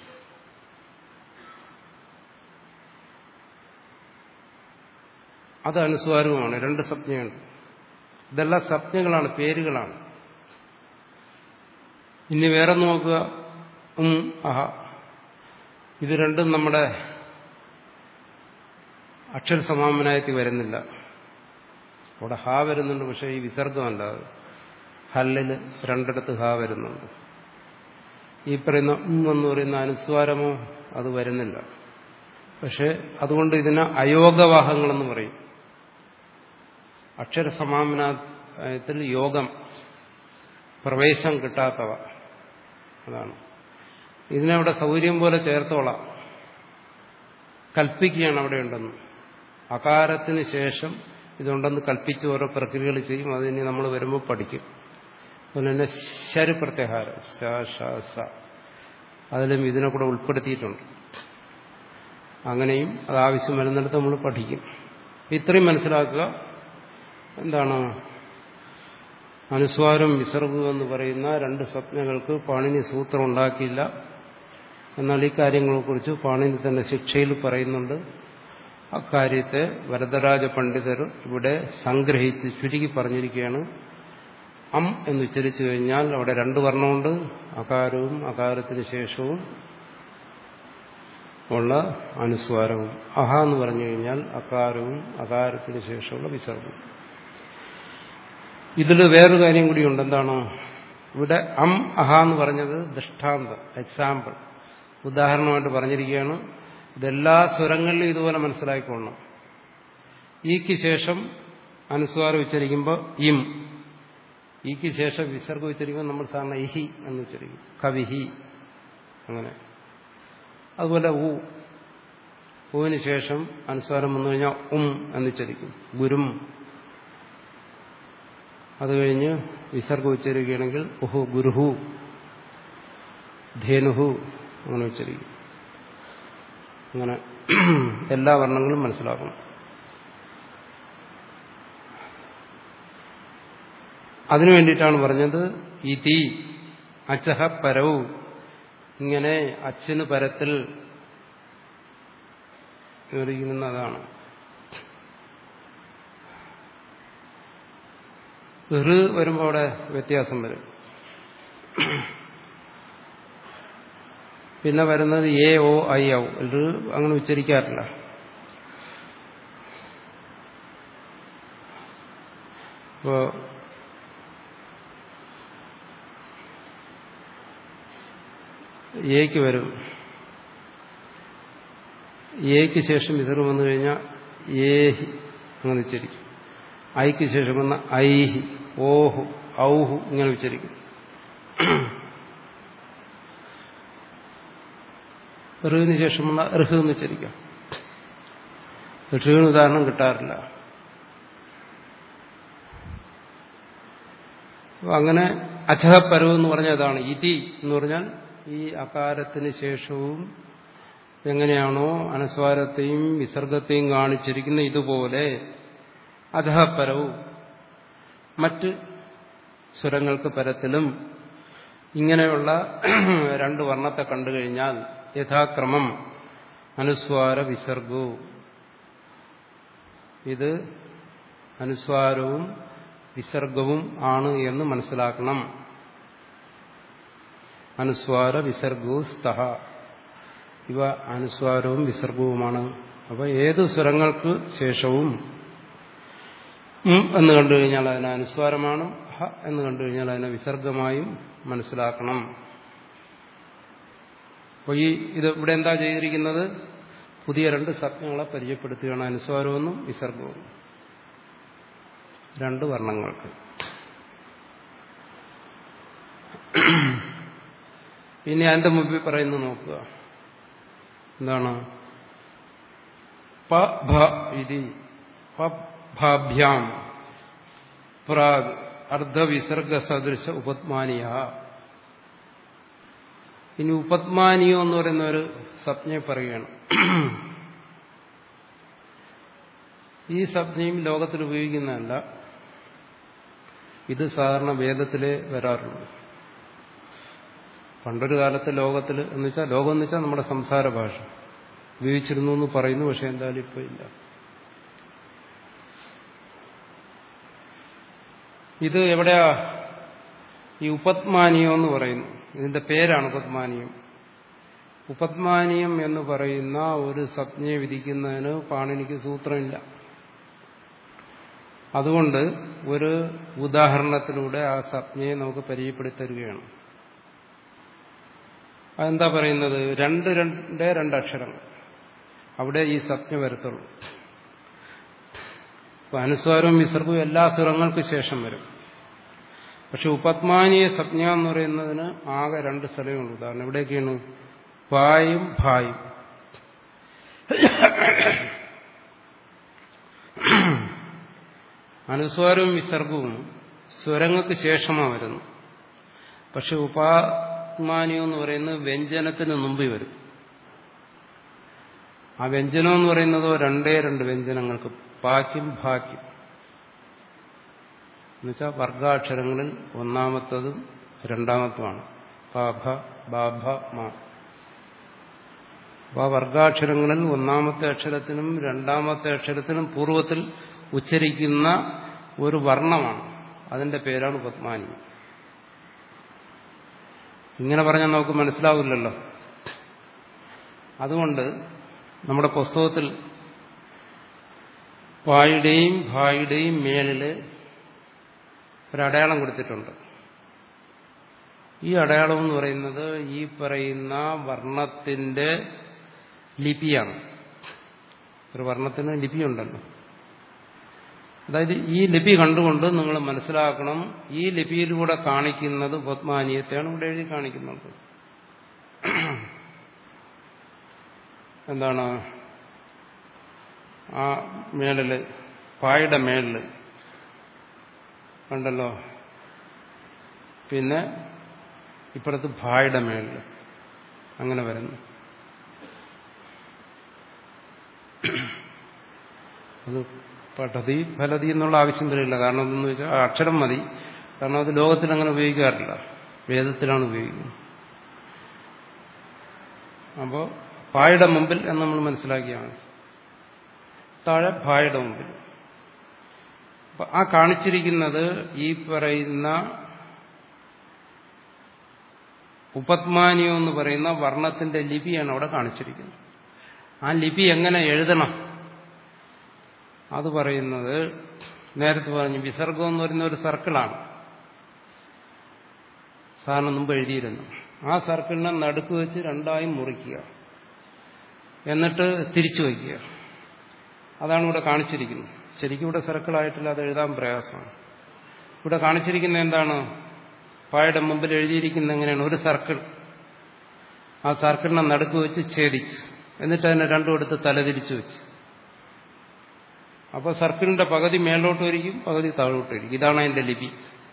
അത് അനുസ്വാരവുമാണ് രണ്ട് സംജ്ഞയുണ്ട് ഇതെല്ലാം സംജ്ഞകളാണ് പേരുകളാണ് ഇനി വേറെ നോക്കുക ഉം അഹ ഇത് രണ്ടും നമ്മുടെ അക്ഷര സമാമനായത്തിൽ വരുന്നില്ല അവിടെ ഹ വരുന്നുണ്ട് പക്ഷേ ഈ വിസർഗമല്ല ഹല്ലിൽ രണ്ടിടത്ത് ഹ വരുന്നുണ്ട് ഈ പറയുന്ന ഉം എന്ന് പറയുന്ന അനുസ്വാരമോ അത് വരുന്നില്ല പക്ഷെ അതുകൊണ്ട് ഇതിന് അയോഗവാഹങ്ങളെന്ന് പറയും അക്ഷര സമാമനത്തിൽ യോഗം പ്രവേശം കിട്ടാത്തവ അതാണ് ഇതിനവിടെ സൗകര്യം പോലെ ചേർത്തോളാം കൽപ്പിക്കുകയാണ് അവിടെ ഉണ്ടെന്ന് അകാരത്തിന് ശേഷം ഇതുണ്ടെന്ന് കൽപ്പിച്ച് ഓരോ പ്രക്രിയകൾ ചെയ്യും അതിന് നമ്മൾ വരുമ്പോൾ പഠിക്കും അതുപോലെ തന്നെ ശരി പ്രത്യാഹാരം ശ ഷ സ അതിലും ഇതിനെ കൂടെ ഉൾപ്പെടുത്തിയിട്ടുണ്ട് അങ്ങനെയും അത് ആവശ്യം വരുന്നിടത്ത് നമ്മൾ പഠിക്കും ഇത്രയും മനസ്സിലാക്കുക എന്താണ് അനുസ്വാരം വിസർഗം എന്ന് പറയുന്ന രണ്ട് സ്വപ്നങ്ങൾക്ക് പാണിനി സൂത്രം ഉണ്ടാക്കിയില്ല എന്നാൽ ഈ കാര്യങ്ങളെക്കുറിച്ച് പാണിനി തന്നെ ശിക്ഷയിൽ പറയുന്നുണ്ട് അക്കാര്യത്തെ വരദരാജ പണ്ഡിതർ ഇവിടെ സംഗ്രഹിച്ച് ചുരുക്കി പറഞ്ഞിരിക്കുകയാണ് അം എന്നുച്ചരിച്ചു കഴിഞ്ഞാൽ അവിടെ രണ്ട് വർണ്ണമുണ്ട് അകാരവും അകാരത്തിന് ശേഷവും ഉള്ള അനുസ്വാരവും അഹ എന്ന് പറഞ്ഞു കഴിഞ്ഞാൽ അകാരവും അകാരത്തിന് ശേഷമുള്ള വിസർഗവും ഇതിൽ വേറൊരു കാര്യം കൂടിയുണ്ട് എന്താണ് ഇവിടെ അം അഹ എന്ന് പറഞ്ഞത് ദൃഷ്ടാന്തം എക്സാമ്പിൾ ഉദാഹരണമായിട്ട് പറഞ്ഞിരിക്കുകയാണ് ഇതെല്ലാ സ്വരങ്ങളിലും ഇതുപോലെ മനസ്സിലാക്കിക്കൊള്ളണം ഈക്ക് ശേഷം അനുസ്വാരം ഉച്ചരിക്കുമ്പോൾ ഇം ഈക്ക് ശേഷം വിസർഗം ഉച്ചരിക്കുമ്പോൾ നമ്മൾ സാധാരണ ഇഹി എന്ന് ഉച്ചരിക്കും കവിഹി അങ്ങനെ അതുപോലെ ഊ ഉവിന് ശേഷം അനുസ്വാരം വന്നു കഴിഞ്ഞാൽ ഉം എന്ന് ഉച്ചരിക്കും ഗുരും അത് കഴിഞ്ഞ് വിസർഗം ഉച്ചരിക്കുകയാണെങ്കിൽ ഉഹു ഗുരുഹു ധേനുഹു അങ്ങനെ ഉച്ചരിക്കും അങ്ങനെ എല്ലാ വർണ്ണങ്ങളും മനസ്സിലാക്കണം അതിനു വേണ്ടിയിട്ടാണ് പറഞ്ഞത് ഇതി അച്ചഹ പരവും ഇങ്ങനെ അച്ഛന് പരത്തിൽ വിവരിക്കുന്ന അതാണ് ഋ വരുമ്പോൾ അവിടെ വ്യത്യാസം വരും പിന്നെ വരുന്നത് എ ഓ ഐ ഔ ഋ അങ്ങനെ ഉച്ചരിക്കാറില്ല ഇപ്പോ എക്ക് വരും എക്ക് ശേഷം ഇതർ വന്നു കഴിഞ്ഞാൽ ഏഹി അങ്ങനെ ഉച്ചരിക്കും ഐക്ക് ശേഷം വന്ന ഐഹി ഓഹു ഔഹു ഇങ്ങനെ ഉച്ചരിക്കും ഋഹിന് ശേഷമുള്ള ഋഹ് എന്ന് ഉച്ചരിക്കാം ഋഹിന് ഉദാഹരണം കിട്ടാറില്ല അങ്ങനെ അച്ഛപരവ് എന്ന് പറഞ്ഞാൽ അതാണ് ഇതി എന്ന് പറഞ്ഞാൽ ഈ അകാരത്തിന് ശേഷവും എങ്ങനെയാണോ അനസ്വാരത്തെയും വിസർഗത്തെയും കാണിച്ചിരിക്കുന്ന ഇതുപോലെ അധപരവും മറ്റ് സ്വരങ്ങൾക്ക് പരത്തിലും ഇങ്ങനെയുള്ള രണ്ട് വർണ്ണത്തെ കണ്ടു കഴിഞ്ഞാൽ യഥാക്രമം അനുസ്വാര വിസർഗവും ഇത് അനുസ്വാരവും വിസർഗവും ആണ് എന്ന് മനസ്സിലാക്കണം അനുസ്വാര വിസർഗവും സ്തഹ ഇവ അനുസ്വാരവും വിസർഗവുമാണ് അപ്പൊ ഏത് സ്വരങ്ങൾക്ക് ശേഷവും ഉം എന്ന് കണ്ടു കഴിഞ്ഞാൽ അതിന് അനുസ്വാരമാണ് ഹ എന്ന് കണ്ടു കഴിഞ്ഞാൽ അതിനെ വിസർഗമായും മനസ്സിലാക്കണം അപ്പോൾ ഈ ഇത് ഇവിടെ എന്താ ചെയ്തിരിക്കുന്നത് പുതിയ രണ്ട് സജ്ഞങ്ങളെ പരിചയപ്പെടുത്തുകയാണ് അനുസ്വാരമെന്നും വിസർഗവും രണ്ട് വർണ്ണങ്ങൾക്ക് ഇനി അതിന്റെ മുമ്പിൽ പറയുന്നു നോക്കുക എന്താണ് പ ഭ ഇതി ഭാഭ്യാം പ്രാഗ് അർദ്ധവിസർഗ സദൃശ ഉപത്മാനിയ ഇനി ഉപത്മാനിയോ എന്ന് പറയുന്ന ഒരു സംജ്ഞയെ പറയുകയാണ് ഈ സംജ്ഞയും ലോകത്തിൽ ഉപയോഗിക്കുന്നതല്ല ഇത് സാധാരണ വേദത്തിലേ വരാറുള്ളൂ പണ്ടൊരു കാലത്ത് ലോകത്തിൽ എന്ന് വെച്ചാൽ ലോകം എന്ന് വെച്ചാൽ നമ്മുടെ സംസാര ഭാഷ ഉപയോഗിച്ചിരുന്നു എന്ന് പറയുന്നു പക്ഷെ എന്തായാലും ഇപ്പോൾ ഇല്ല ഇത് എവിടെയാ ഈ ഉപത്മാനിയം എന്ന് പറയുന്നു ഇതിന്റെ പേരാണ് ഉപത്മാനിയം ഉപത്മാനിയം എന്ന് പറയുന്ന ഒരു സംജ്ഞയെ വിധിക്കുന്നതിന് പാണിനിക്ക് സൂത്രമില്ല അതുകൊണ്ട് ഒരു ഉദാഹരണത്തിലൂടെ ആ സംജ്ഞയെ നമുക്ക് പരിചയപ്പെടുത്തരുകയാണ് അതെന്താ പറയുന്നത് രണ്ട് രണ്ടേ രണ്ടക്ഷരങ്ങൾ അവിടെ ഈ സംജ്ഞ വരത്തുള്ളൂ ഇപ്പൊ അനുസ്വാരവും വിസർഗവും എല്ലാ സ്വരങ്ങൾക്ക് ശേഷം വരും പക്ഷെ ഉപത്മാനീയ സംജ്ഞ എന്ന് പറയുന്നതിന് ആകെ രണ്ട് സ്ഥലങ്ങളുണ്ട് ഉദാഹരണം എവിടെയൊക്കെയാണ് പായും ഭായും അനുസ്വാരവും വിസർഗവും സ്വരങ്ങൾക്ക് ശേഷമാണ് വരുന്നു പക്ഷെ ഉപാത്മാനിയം എന്ന് പറയുന്നത് വ്യഞ്ജനത്തിന് മുമ്പിൽ വരും ആ വ്യഞ്ജനം എന്ന് പറയുന്നതോ രണ്ടേ രണ്ട് വ്യഞ്ജനങ്ങൾക്ക് പാക്കും ഭാക്കും എന്നുവെച്ചാൽ വർഗാക്ഷരങ്ങളിൽ ഒന്നാമത്തതും രണ്ടാമത്തുമാണ് പാഭ ബാഭ മാ അപ്പോൾ ആ വർഗാക്ഷരങ്ങളിൽ ഒന്നാമത്തെ അക്ഷരത്തിനും രണ്ടാമത്തെ അക്ഷരത്തിനും പൂർവ്വത്തിൽ ഉച്ചരിക്കുന്ന ഒരു വർണ്ണമാണ് അതിന്റെ പേരാണ് പത്മാനി ഇങ്ങനെ പറഞ്ഞാൽ നമുക്ക് മനസ്സിലാവില്ലല്ലോ അതുകൊണ്ട് നമ്മുടെ പുസ്തകത്തിൽ പായുടെയും ഭായുടെയും മേളില് ഒരടയാളം കൊടുത്തിട്ടുണ്ട് ഈ അടയാളം എന്ന് പറയുന്നത് ഈ പറയുന്ന വർണ്ണത്തിന്റെ ലിപിയാണ് ഒരു വർണ്ണത്തിന് ലിപിയുണ്ടല്ലോ അതായത് ഈ ലിപി കണ്ടുകൊണ്ട് നിങ്ങൾ മനസ്സിലാക്കണം ഈ ലിപിയിലൂടെ കാണിക്കുന്നത് പത്മാനീയത്തെയാണ് ഇവിടെ എഴുതി കാണിക്കുന്നത് എന്താണ് ആ മേളില് പായുടെ മേളില് കണ്ടല്ലോ പിന്നെ ഇപ്പുറത്ത് ഭായുടെ മേളില് അങ്ങനെ വരുന്നു അത് പഠതി ഫലതി എന്നുള്ള ആവശ്യം വരില്ല കാരണം എന്തെന്ന് വെച്ചാൽ ആ അക്ഷരം മതി കാരണം അത് ലോകത്തിൽ അങ്ങനെ ഉപയോഗിക്കാറില്ല വേദത്തിലാണ് ഉപയോഗിക്കുന്നത് അപ്പോൾ പായുടെ മുമ്പിൽ എന്ന് നമ്മൾ മനസ്സിലാക്കിയാണ് താഴെ ഭായുടെ മുമ്പിൽ അപ്പൊ ആ കാണിച്ചിരിക്കുന്നത് ഈ പറയുന്ന ഉപത്മാനിയോ എന്ന് പറയുന്ന വർണ്ണത്തിന്റെ ലിപിയാണ് അവിടെ കാണിച്ചിരിക്കുന്നത് ആ ലിപി എങ്ങനെ എഴുതണം അത് പറയുന്നത് നേരത്തെ പറഞ്ഞു വിസർഗം എന്ന് പറയുന്ന ഒരു സർക്കിളാണ് സാറിന് മുമ്പ് എഴുതിയിരുന്നു ആ സർക്കിളിനെ നടുക്ക് വെച്ച് രണ്ടായും മുറിക്കുക എന്നിട്ട് തിരിച്ചു വയ്ക്കുക അതാണ് ഇവിടെ കാണിച്ചിരിക്കുന്നത് ശരിക്കും ഇവിടെ സർക്കിളായിട്ടില്ല അത് എഴുതാൻ പ്രയാസമാണ് ഇവിടെ കാണിച്ചിരിക്കുന്നത് എന്താണ് പായുടെ മുമ്പിൽ എഴുതിയിരിക്കുന്നത് എങ്ങനെയാണ് ഒരു സർക്കിൾ ആ സർക്കിളിനെ നടുക്ക് വെച്ച് ഛേദിച്ച് എന്നിട്ട് അതിനെ രണ്ടും എടുത്ത് തലതിരിച്ചു വെച്ച് അപ്പോൾ സർക്കിളിന്റെ പകുതി മേലോട്ട് വരിക്കും പകുതി താഴോട്ട് വരിക്കും ഇതാണ് അതിന്റെ ലിപി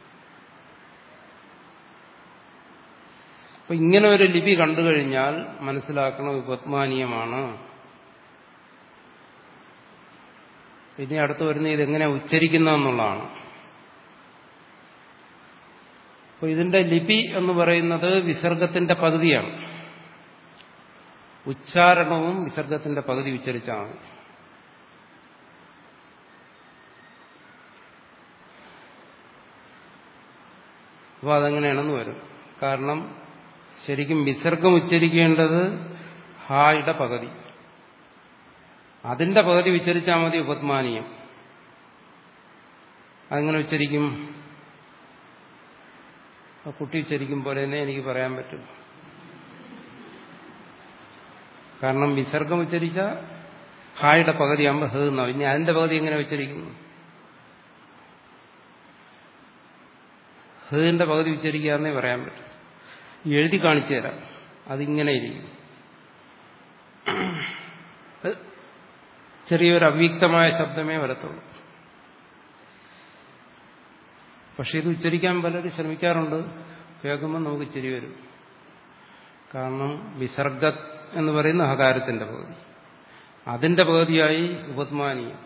അപ്പൊ ഇങ്ങനെ ഒരു ലിപി കണ്ടു കഴിഞ്ഞാൽ മനസ്സിലാക്കണം ഉപത്മാനീയമാണ് ഇനി അടുത്ത് വരുന്ന ഇതെങ്ങനെ ഉച്ചരിക്കുന്നതെന്നുള്ളതാണ് അപ്പൊ ഇതിന്റെ ലിപി എന്ന് പറയുന്നത് വിസർഗത്തിന്റെ പകുതിയാണ് ഉച്ചാരണവും വിസർഗത്തിന്റെ പകുതി ഉച്ചരിച്ചാൽ മതി അപ്പോൾ അതെങ്ങനെയാണെന്ന് വരും കാരണം ശരിക്കും വിസർഗം ഉച്ചരിക്കേണ്ടത് ഹായുടെ പകുതി അതിന്റെ പകുതി ഉച്ചരിച്ചാൽ മതി ഉപത്മാനീയം അതെങ്ങനെ ഉച്ചരിക്കും ആ കുട്ടി ഉച്ചരിക്കും പോലെ തന്നെ എനിക്ക് പറയാൻ പറ്റും കാരണം വിസർഗം ഉച്ചരിച്ച ഹായുടെ പകുതി ആകുമ്പോൾ ഹ് എന്നാവും ഇനി അതിന്റെ പകുതി എങ്ങനെ ഉച്ചരിക്കുന്നു ഹേന്റെ പകുതി ഉച്ചരിക്കാന്നേ പറയാൻ പറ്റും എഴുതി കാണിച്ചു തരാം അതിങ്ങനെ ഇരിക്കും ചെറിയൊരു അവ്യക്തമായ ശബ്ദമേ വരത്തുള്ളൂ പക്ഷെ ഇത് ഉച്ചരിക്കാൻ പലരും ശ്രമിക്കാറുണ്ട് കേൾക്കുമ്പോൾ നമുക്ക് ചിരി വരും കാരണം വിസർഗ എന്ന് പറയുന്ന ഹകാരത്തിന്റെ പകുതി അതിന്റെ പകുതിയായി ഉപത്മാനീയം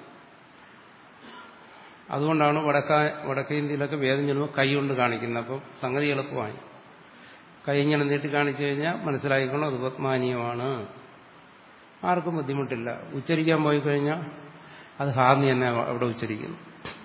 അതുകൊണ്ടാണ് വടക്ക വടക്കേ ഇന്ത്യയിലൊക്കെ വേദം ചെല്ലുമ്പോൾ കൈ കൊണ്ട് കാണിക്കുന്നത് അപ്പം സംഗതി എളുപ്പമായി കൈ ഇങ്ങനെ നീട്ടി കാണിച്ചു കഴിഞ്ഞാൽ മനസ്സിലായിക്കണം അത് ഉപത്മാനീയമാണ് ആർക്കും ബുദ്ധിമുട്ടില്ല ഉച്ചരിക്കാൻ പോയി കഴിഞ്ഞാൽ അത് ഹാർന്ന് തന്നെ അവിടെ ഉച്ചരിക്കുന്നു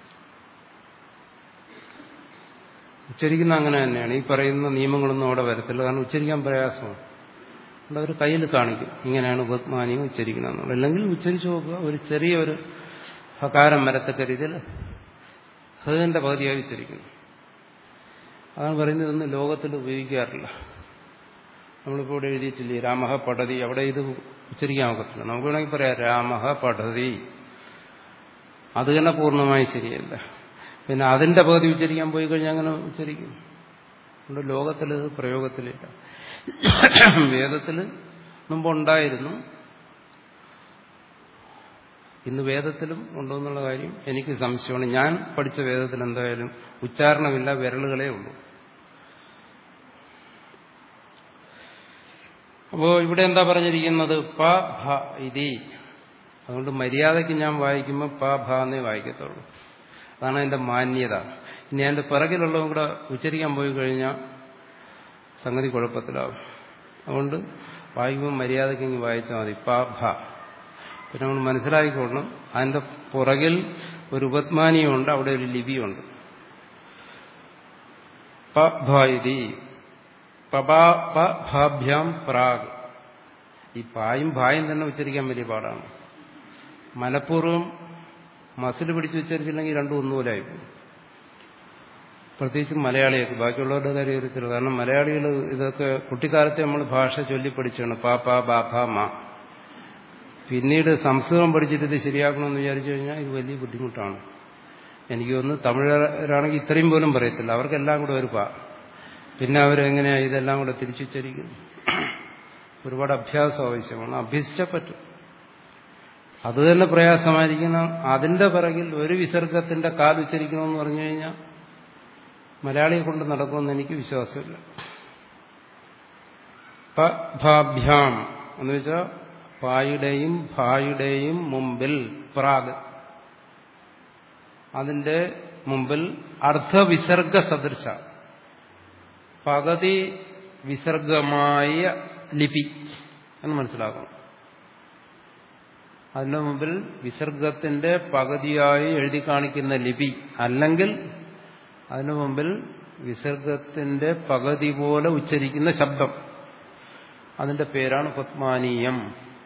ഉച്ചരിക്കുന്ന അങ്ങനെ തന്നെയാണ് ഈ പറയുന്ന നിയമങ്ങളൊന്നും അവിടെ വരത്തില്ല കാരണം ഉച്ചരിക്കാൻ പ്രയാസമാണ് അവിടെ അവർ കയ്യിൽ കാണിക്കും ഇങ്ങനെയാണ് ഉപത്മാനിയും ഉച്ചരിക്കണമെന്നുള്ളത് അല്ലെങ്കിൽ ഉച്ചരിച്ചു നോക്കുക ഒരു ചെറിയ ഒരു ഹകാരം വരത്തക്ക രീതിയിൽ ഹേന്റെ പകുതിയായി ഉച്ചരിക്കുന്നു അതാണ് പറയുന്നത് ഇതൊന്നും ലോകത്തിൽ ഉപയോഗിക്കാറില്ല നമ്മളിപ്പോൾ ഇവിടെ എഴുതിയിട്ടില്ലേ രാമഹ പഠതി അവിടെ ഇത് ഉച്ചരിക്കാൻ ഒക്കത്തില്ല നമുക്ക് വേണമെങ്കിൽ പറയാം രാമഹ പഠതി അത് തന്നെ പൂർണ്ണമായി ശരിയല്ല പിന്നെ അതിന്റെ പകുതി ഉച്ചരിക്കാൻ പോയി കഴിഞ്ഞാൽ അങ്ങനെ ഉച്ചരിക്കും അതുകൊണ്ട് ലോകത്തിൽ ഇത് പ്രയോഗത്തിലില്ല വേദത്തിൽ മുമ്പുണ്ടായിരുന്നു ഇന്ന് വേദത്തിലും ഉണ്ടോ എന്നുള്ള കാര്യം എനിക്ക് സംശയമാണ് ഞാൻ പഠിച്ച വേദത്തിൽ എന്തായാലും ഉച്ചാരണമില്ല വിരലുകളേ ഉള്ളൂ അപ്പോ ഇവിടെ എന്താ പറഞ്ഞിരിക്കുന്നത് പ ഭ ഇതി അതുകൊണ്ട് മര്യാദയ്ക്ക് ഞാൻ വായിക്കുമ്പോൾ പ ഭ എന്നേ വായിക്കത്തുള്ളൂ അതാണ് അതിന്റെ മാന്യത ഇനി അതിന്റെ പിറകിലുള്ളതും കൂടെ ഉച്ചരിക്കാൻ പോയി കഴിഞ്ഞാൽ സംഗതി കുഴപ്പത്തിലാവും അതുകൊണ്ട് വായിക്കുമ്പോൾ മര്യാദയ്ക്ക് ഇങ്ങ് വായിച്ചാൽ മതി പ ഭ പിന്നെ നമ്മൾ മനസ്സിലാക്കിക്കൊള്ളണം അതിന്റെ പുറകിൽ ഒരു ഉപത്മാനിയുണ്ട് അവിടെ ഒരു ലിപിയുണ്ട് പി പഭാഭ്യാം പ്രാഗ് ഈ പായും ഭായും തന്നെ ഉച്ചരിക്കാൻ വലിയ പാടാണ് മനഃപൂർവ്വം മസിൽ പിടിച്ച് ഉച്ചരിച്ചില്ലെങ്കിൽ രണ്ടും ഒന്നുപോലായി പോകും പ്രത്യേകിച്ച് മലയാളിയൊക്കെ ബാക്കിയുള്ളവരുടെ കാര്യം അറിയത്തില്ല കാരണം മലയാളികൾ ഇതൊക്കെ കുട്ടിക്കാലത്തെ നമ്മൾ ഭാഷ ചൊല്ലിപ്പടിച്ചാണ് പാ പാ ബാ ഭാ മാ പിന്നീട് സംസ്കൃതം പഠിച്ചിട്ട് ഇത് ശരിയാക്കണമെന്ന് വിചാരിച്ചു കഴിഞ്ഞാൽ ഇത് വലിയ ബുദ്ധിമുട്ടാണ് എനിക്ക് തോന്നുന്നു തമിഴരാണെങ്കിൽ ഇത്രയും പോലും പറയത്തില്ല അവർക്കെല്ലാം കൂടെ ഒരു പാ പിന്നെ അവരെങ്ങനെയാ ഇതെല്ലാം കൂടെ തിരിച്ചുച്ചരിക്കും ഒരുപാട് അഭ്യാസം ആവശ്യമാണ് അഭ്യസിച്ചാൽ പറ്റും അത് തന്നെ പ്രയാസമായിരിക്കണം അതിന്റെ പിറകിൽ ഒരു വിസർഗത്തിന്റെ കാൽ ഉച്ചരിക്കണമെന്ന് പറഞ്ഞു കഴിഞ്ഞാൽ മലയാളിയെ കൊണ്ട് നടക്കുമെന്ന് എനിക്ക് വിശ്വാസമില്ല ഭാഭ്യാം എന്ന് വെച്ചാൽ പായുടെയും ഭായുടെയും മുമ്പിൽ പ്രാഗ് അതിന്റെ മുമ്പിൽ അർദ്ധവിസർഗ സദൃശ പകുതി വിസർഗമായ ലിപി എന്ന് മനസ്സിലാക്കണം അതിന്റെ മുമ്പിൽ വിസർഗത്തിന്റെ പകുതിയായി എഴുതി കാണിക്കുന്ന ലിപി അല്ലെങ്കിൽ അതിനു മുമ്പിൽ വിസർഗത്തിന്റെ പകുതി പോലെ ഉച്ചരിക്കുന്ന ശബ്ദം അതിന്റെ പേരാണ് പത്മാനീയം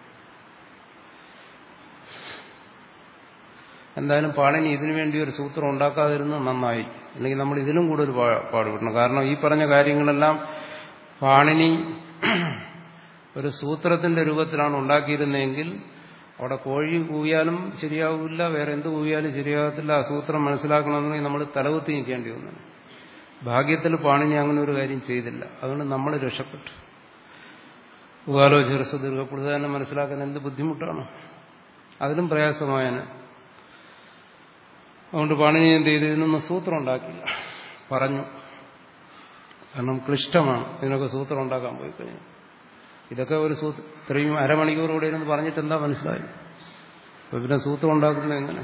എന്തായാലും പാണിനി ഇതിനു വേണ്ടി ഒരു സൂത്രം ഉണ്ടാക്കാതിരുന്നത് നന്നായി അല്ലെങ്കിൽ നമ്മൾ ഇതിലും കൂടുതൽ പാടുപെടണം കാരണം ഈ പറഞ്ഞ കാര്യങ്ങളെല്ലാം പാണിനി ഒരു സൂത്രത്തിന്റെ രൂപത്തിലാണ് ഉണ്ടാക്കിയിരുന്നതെങ്കിൽ അവിടെ കോഴി കൂവിയാലും ശരിയാവില്ല വേറെ എന്ത് കൂവിയാലും ശരിയാകത്തില്ല ആ സൂത്രം മനസ്സിലാക്കണമെന്നുണ്ടെങ്കിൽ നമ്മൾ തലകുത്തി നിൽക്കേണ്ടി വന്നു ഭാഗ്യത്തിൽ പാണിനി അങ്ങനെ ഒരു കാര്യം ചെയ്തില്ല അതുകൊണ്ട് നമ്മൾ രക്ഷപ്പെട്ടു ഉപാലോ ചെറുസ ദീർഘപ്പെടുക തന്നെ മനസ്സിലാക്കാൻ എന്ത് ബുദ്ധിമുട്ടാണ് അതിലും പ്രയാസമായന് അതുകൊണ്ട് പാണിനി എന്ത് ചെയ്ത് ഇതിനൊന്നും സൂത്രം ഉണ്ടാക്കില്ല പറഞ്ഞു കാരണം ക്ലിഷ്ടമാണ് ഇതിനൊക്കെ സൂത്രം ഉണ്ടാക്കാൻ പോയി കഴിഞ്ഞു ഇതൊക്കെ ഒരു സൂത്രം ഇത്രയും അരമണിക്കൂർ കൂടെ ഇരുന്ന് പറഞ്ഞിട്ട് എന്താ മനസ്സിലായി അപ്പൊ പിന്നെ സൂത്രം ഉണ്ടാക്കുന്നത് എങ്ങനെ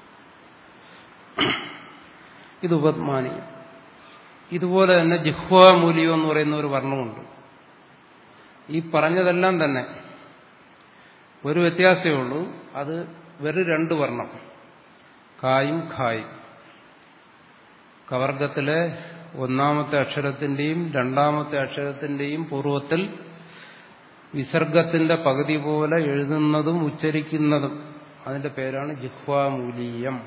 ഇത് ഉപത്മാനി ഇതുപോലെ തന്നെ ജിഹ്വാമൂല്യം എന്ന് പറയുന്ന ഒരു വർണ്ണമുണ്ട് ഈ പറഞ്ഞതെല്ലാം തന്നെ ഒരു വ്യത്യാസമേ ഉള്ളൂ അത് വെറും രണ്ട് വർണ്ണം കായും ഖായും കവർഗത്തിലെ ഒന്നാമത്തെ അക്ഷരത്തിന്റെയും രണ്ടാമത്തെ അക്ഷരത്തിന്റെയും പൂർവ്വത്തിൽ വിസർഗത്തിന്റെ പകുതി പോലെ എഴുതുന്നതും ഉച്ചരിക്കുന്നതും അതിന്റെ പേരാണ് ജിഹ്വാമൂലീയം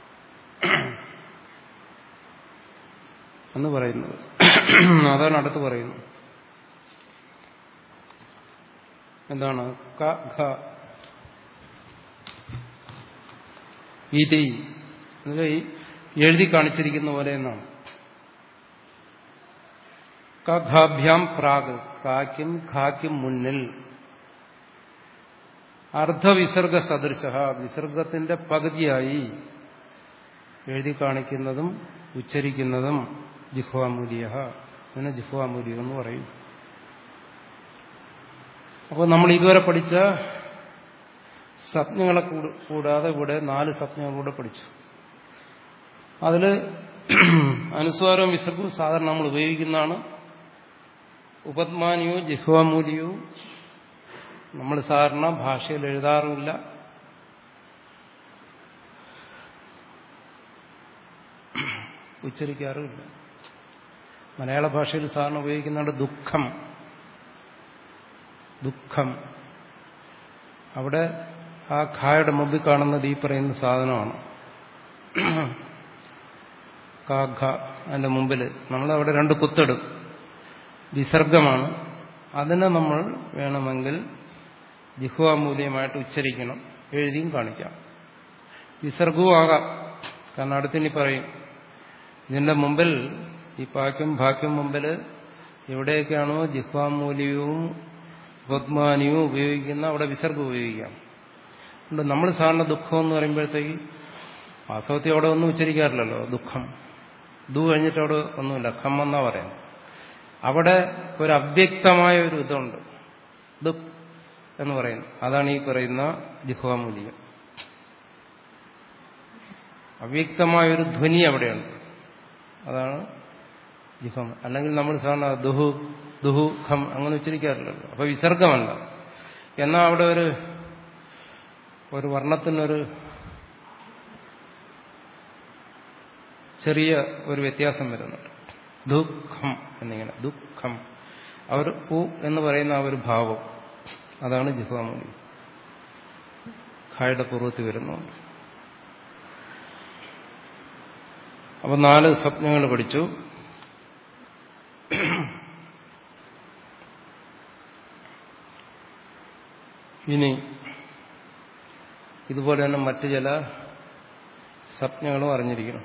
എന്ന് പറയുന്നത് അതാണ് അടുത്ത് പറയുന്നത് എന്താണ് ക ഖ ഇതി എഴുതി കാണിച്ചിരിക്കുന്ന പോലെ എന്നാണ് കഘാഭ്യാം പ്രാഗ് കാക്കും ഖാക്കും മുന്നിൽ അർദ്ധവിസർഗ സദൃശ വിസർഗത്തിന്റെ പകുതിയായി എഴുതി കാണിക്കുന്നതും ഉച്ചരിക്കുന്നതും ജിഹ്വാമൂലിയ അതിനെ ജിഹ്വാമൂലിയം എന്ന് പറയും അപ്പോൾ നമ്മൾ ഇതുവരെ പഠിച്ച സ്വപ്നങ്ങളെ കൂടാതെ ഇവിടെ നാല് സ്വപ്നങ്ങൾ കൂടെ പഠിച്ചു അതിൽ അനുസ്വാരവും വിസർഗവും സാധാരണ നമ്മൾ ഉപയോഗിക്കുന്നതാണ് ഉപത്മാനിയോ ജിഹ്വാമൂലിയോ നമ്മൾ സാധാരണ ഭാഷയിൽ എഴുതാറുമില്ല ഉച്ചരിക്കാറുമില്ല മലയാള ഭാഷയിൽ സാധാരണ ഉപയോഗിക്കുന്നുണ്ട് ദുഃഖം ദുഃഖം അവിടെ ആ ഖായുടെ മുമ്പിൽ കാണുന്നത് ഈ പറയുന്ന സാധനമാണ് കാഘ അതിന്റെ മുമ്പിൽ നമ്മൾ അവിടെ രണ്ട് കുത്തിടും വിസർഗമാണ് അതിനെ നമ്മൾ വേണമെങ്കിൽ ജിഹ്വാമൂല്യമായിട്ട് ഉച്ചരിക്കണം എഴുതിയും കാണിക്കാം വിസർഗവും ആകാം കാരണം അടുത്തിനി പറയും ഇതിന്റെ മുമ്പിൽ ഈ പാക്കും ഭാക്കും മുമ്പിൽ എവിടെയൊക്കെയാണോ ജിഹ്വാമൂല്യവും ഉപത്മാനിയും ഉപയോഗിക്കുന്ന അവിടെ വിസർഗം ഉപയോഗിക്കാം അതുകൊണ്ട് നമ്മൾ സാധാരണ ദുഃഖം എന്ന് പറയുമ്പോഴത്തേക്ക് വാസ്തവത്തിൽ അവിടെ ഒന്നും ഉച്ചരിക്കാറില്ലല്ലോ ദുഃഖം ദു കഴിഞ്ഞിട്ട് അവിടെ ഒന്നുമില്ല ഖം എന്നാ പറയുന്നത് അവിടെ ഒരു അവ്യക്തമായ ഒരു ഇതുണ്ട് ദുഃഖ് എന്ന് പറയുന്നു അതാണ് ഈ പറയുന്ന ജിഹ്വാമൂല്യം അവ്യക്തമായ ഒരു ധ്വനി അവിടെയുണ്ട് അതാണ് ജിഹം അല്ലെങ്കിൽ നമ്മൾ സാധാരണ ദുഹു ദുഹു ഖം അങ്ങനെ ഉച്ചരിക്കാറില്ലല്ലോ അപ്പൊ വിസർഗമല്ല എന്നാൽ അവിടെ ഒരു ഒരു വർണ്ണത്തിനൊരു ചെറിയ ഒരു വ്യത്യാസം വരുന്നുണ്ട് ദുഃഖം എന്നിങ്ങനെ ദുഃഖം അവർ ഉ എന്ന് പറയുന്ന ആ ഒരു ഭാവം അതാണ് ജിഹ്വാമൂലി ഖായുടെ പൂർവ്വത്തിൽ വരുന്നുണ്ട് അപ്പൊ നാല് സ്വപ്നങ്ങൾ പഠിച്ചു ഇനി ഇതുപോലെ തന്നെ മറ്റു ചില സ്വപ്നങ്ങളും അറിഞ്ഞിരിക്കണം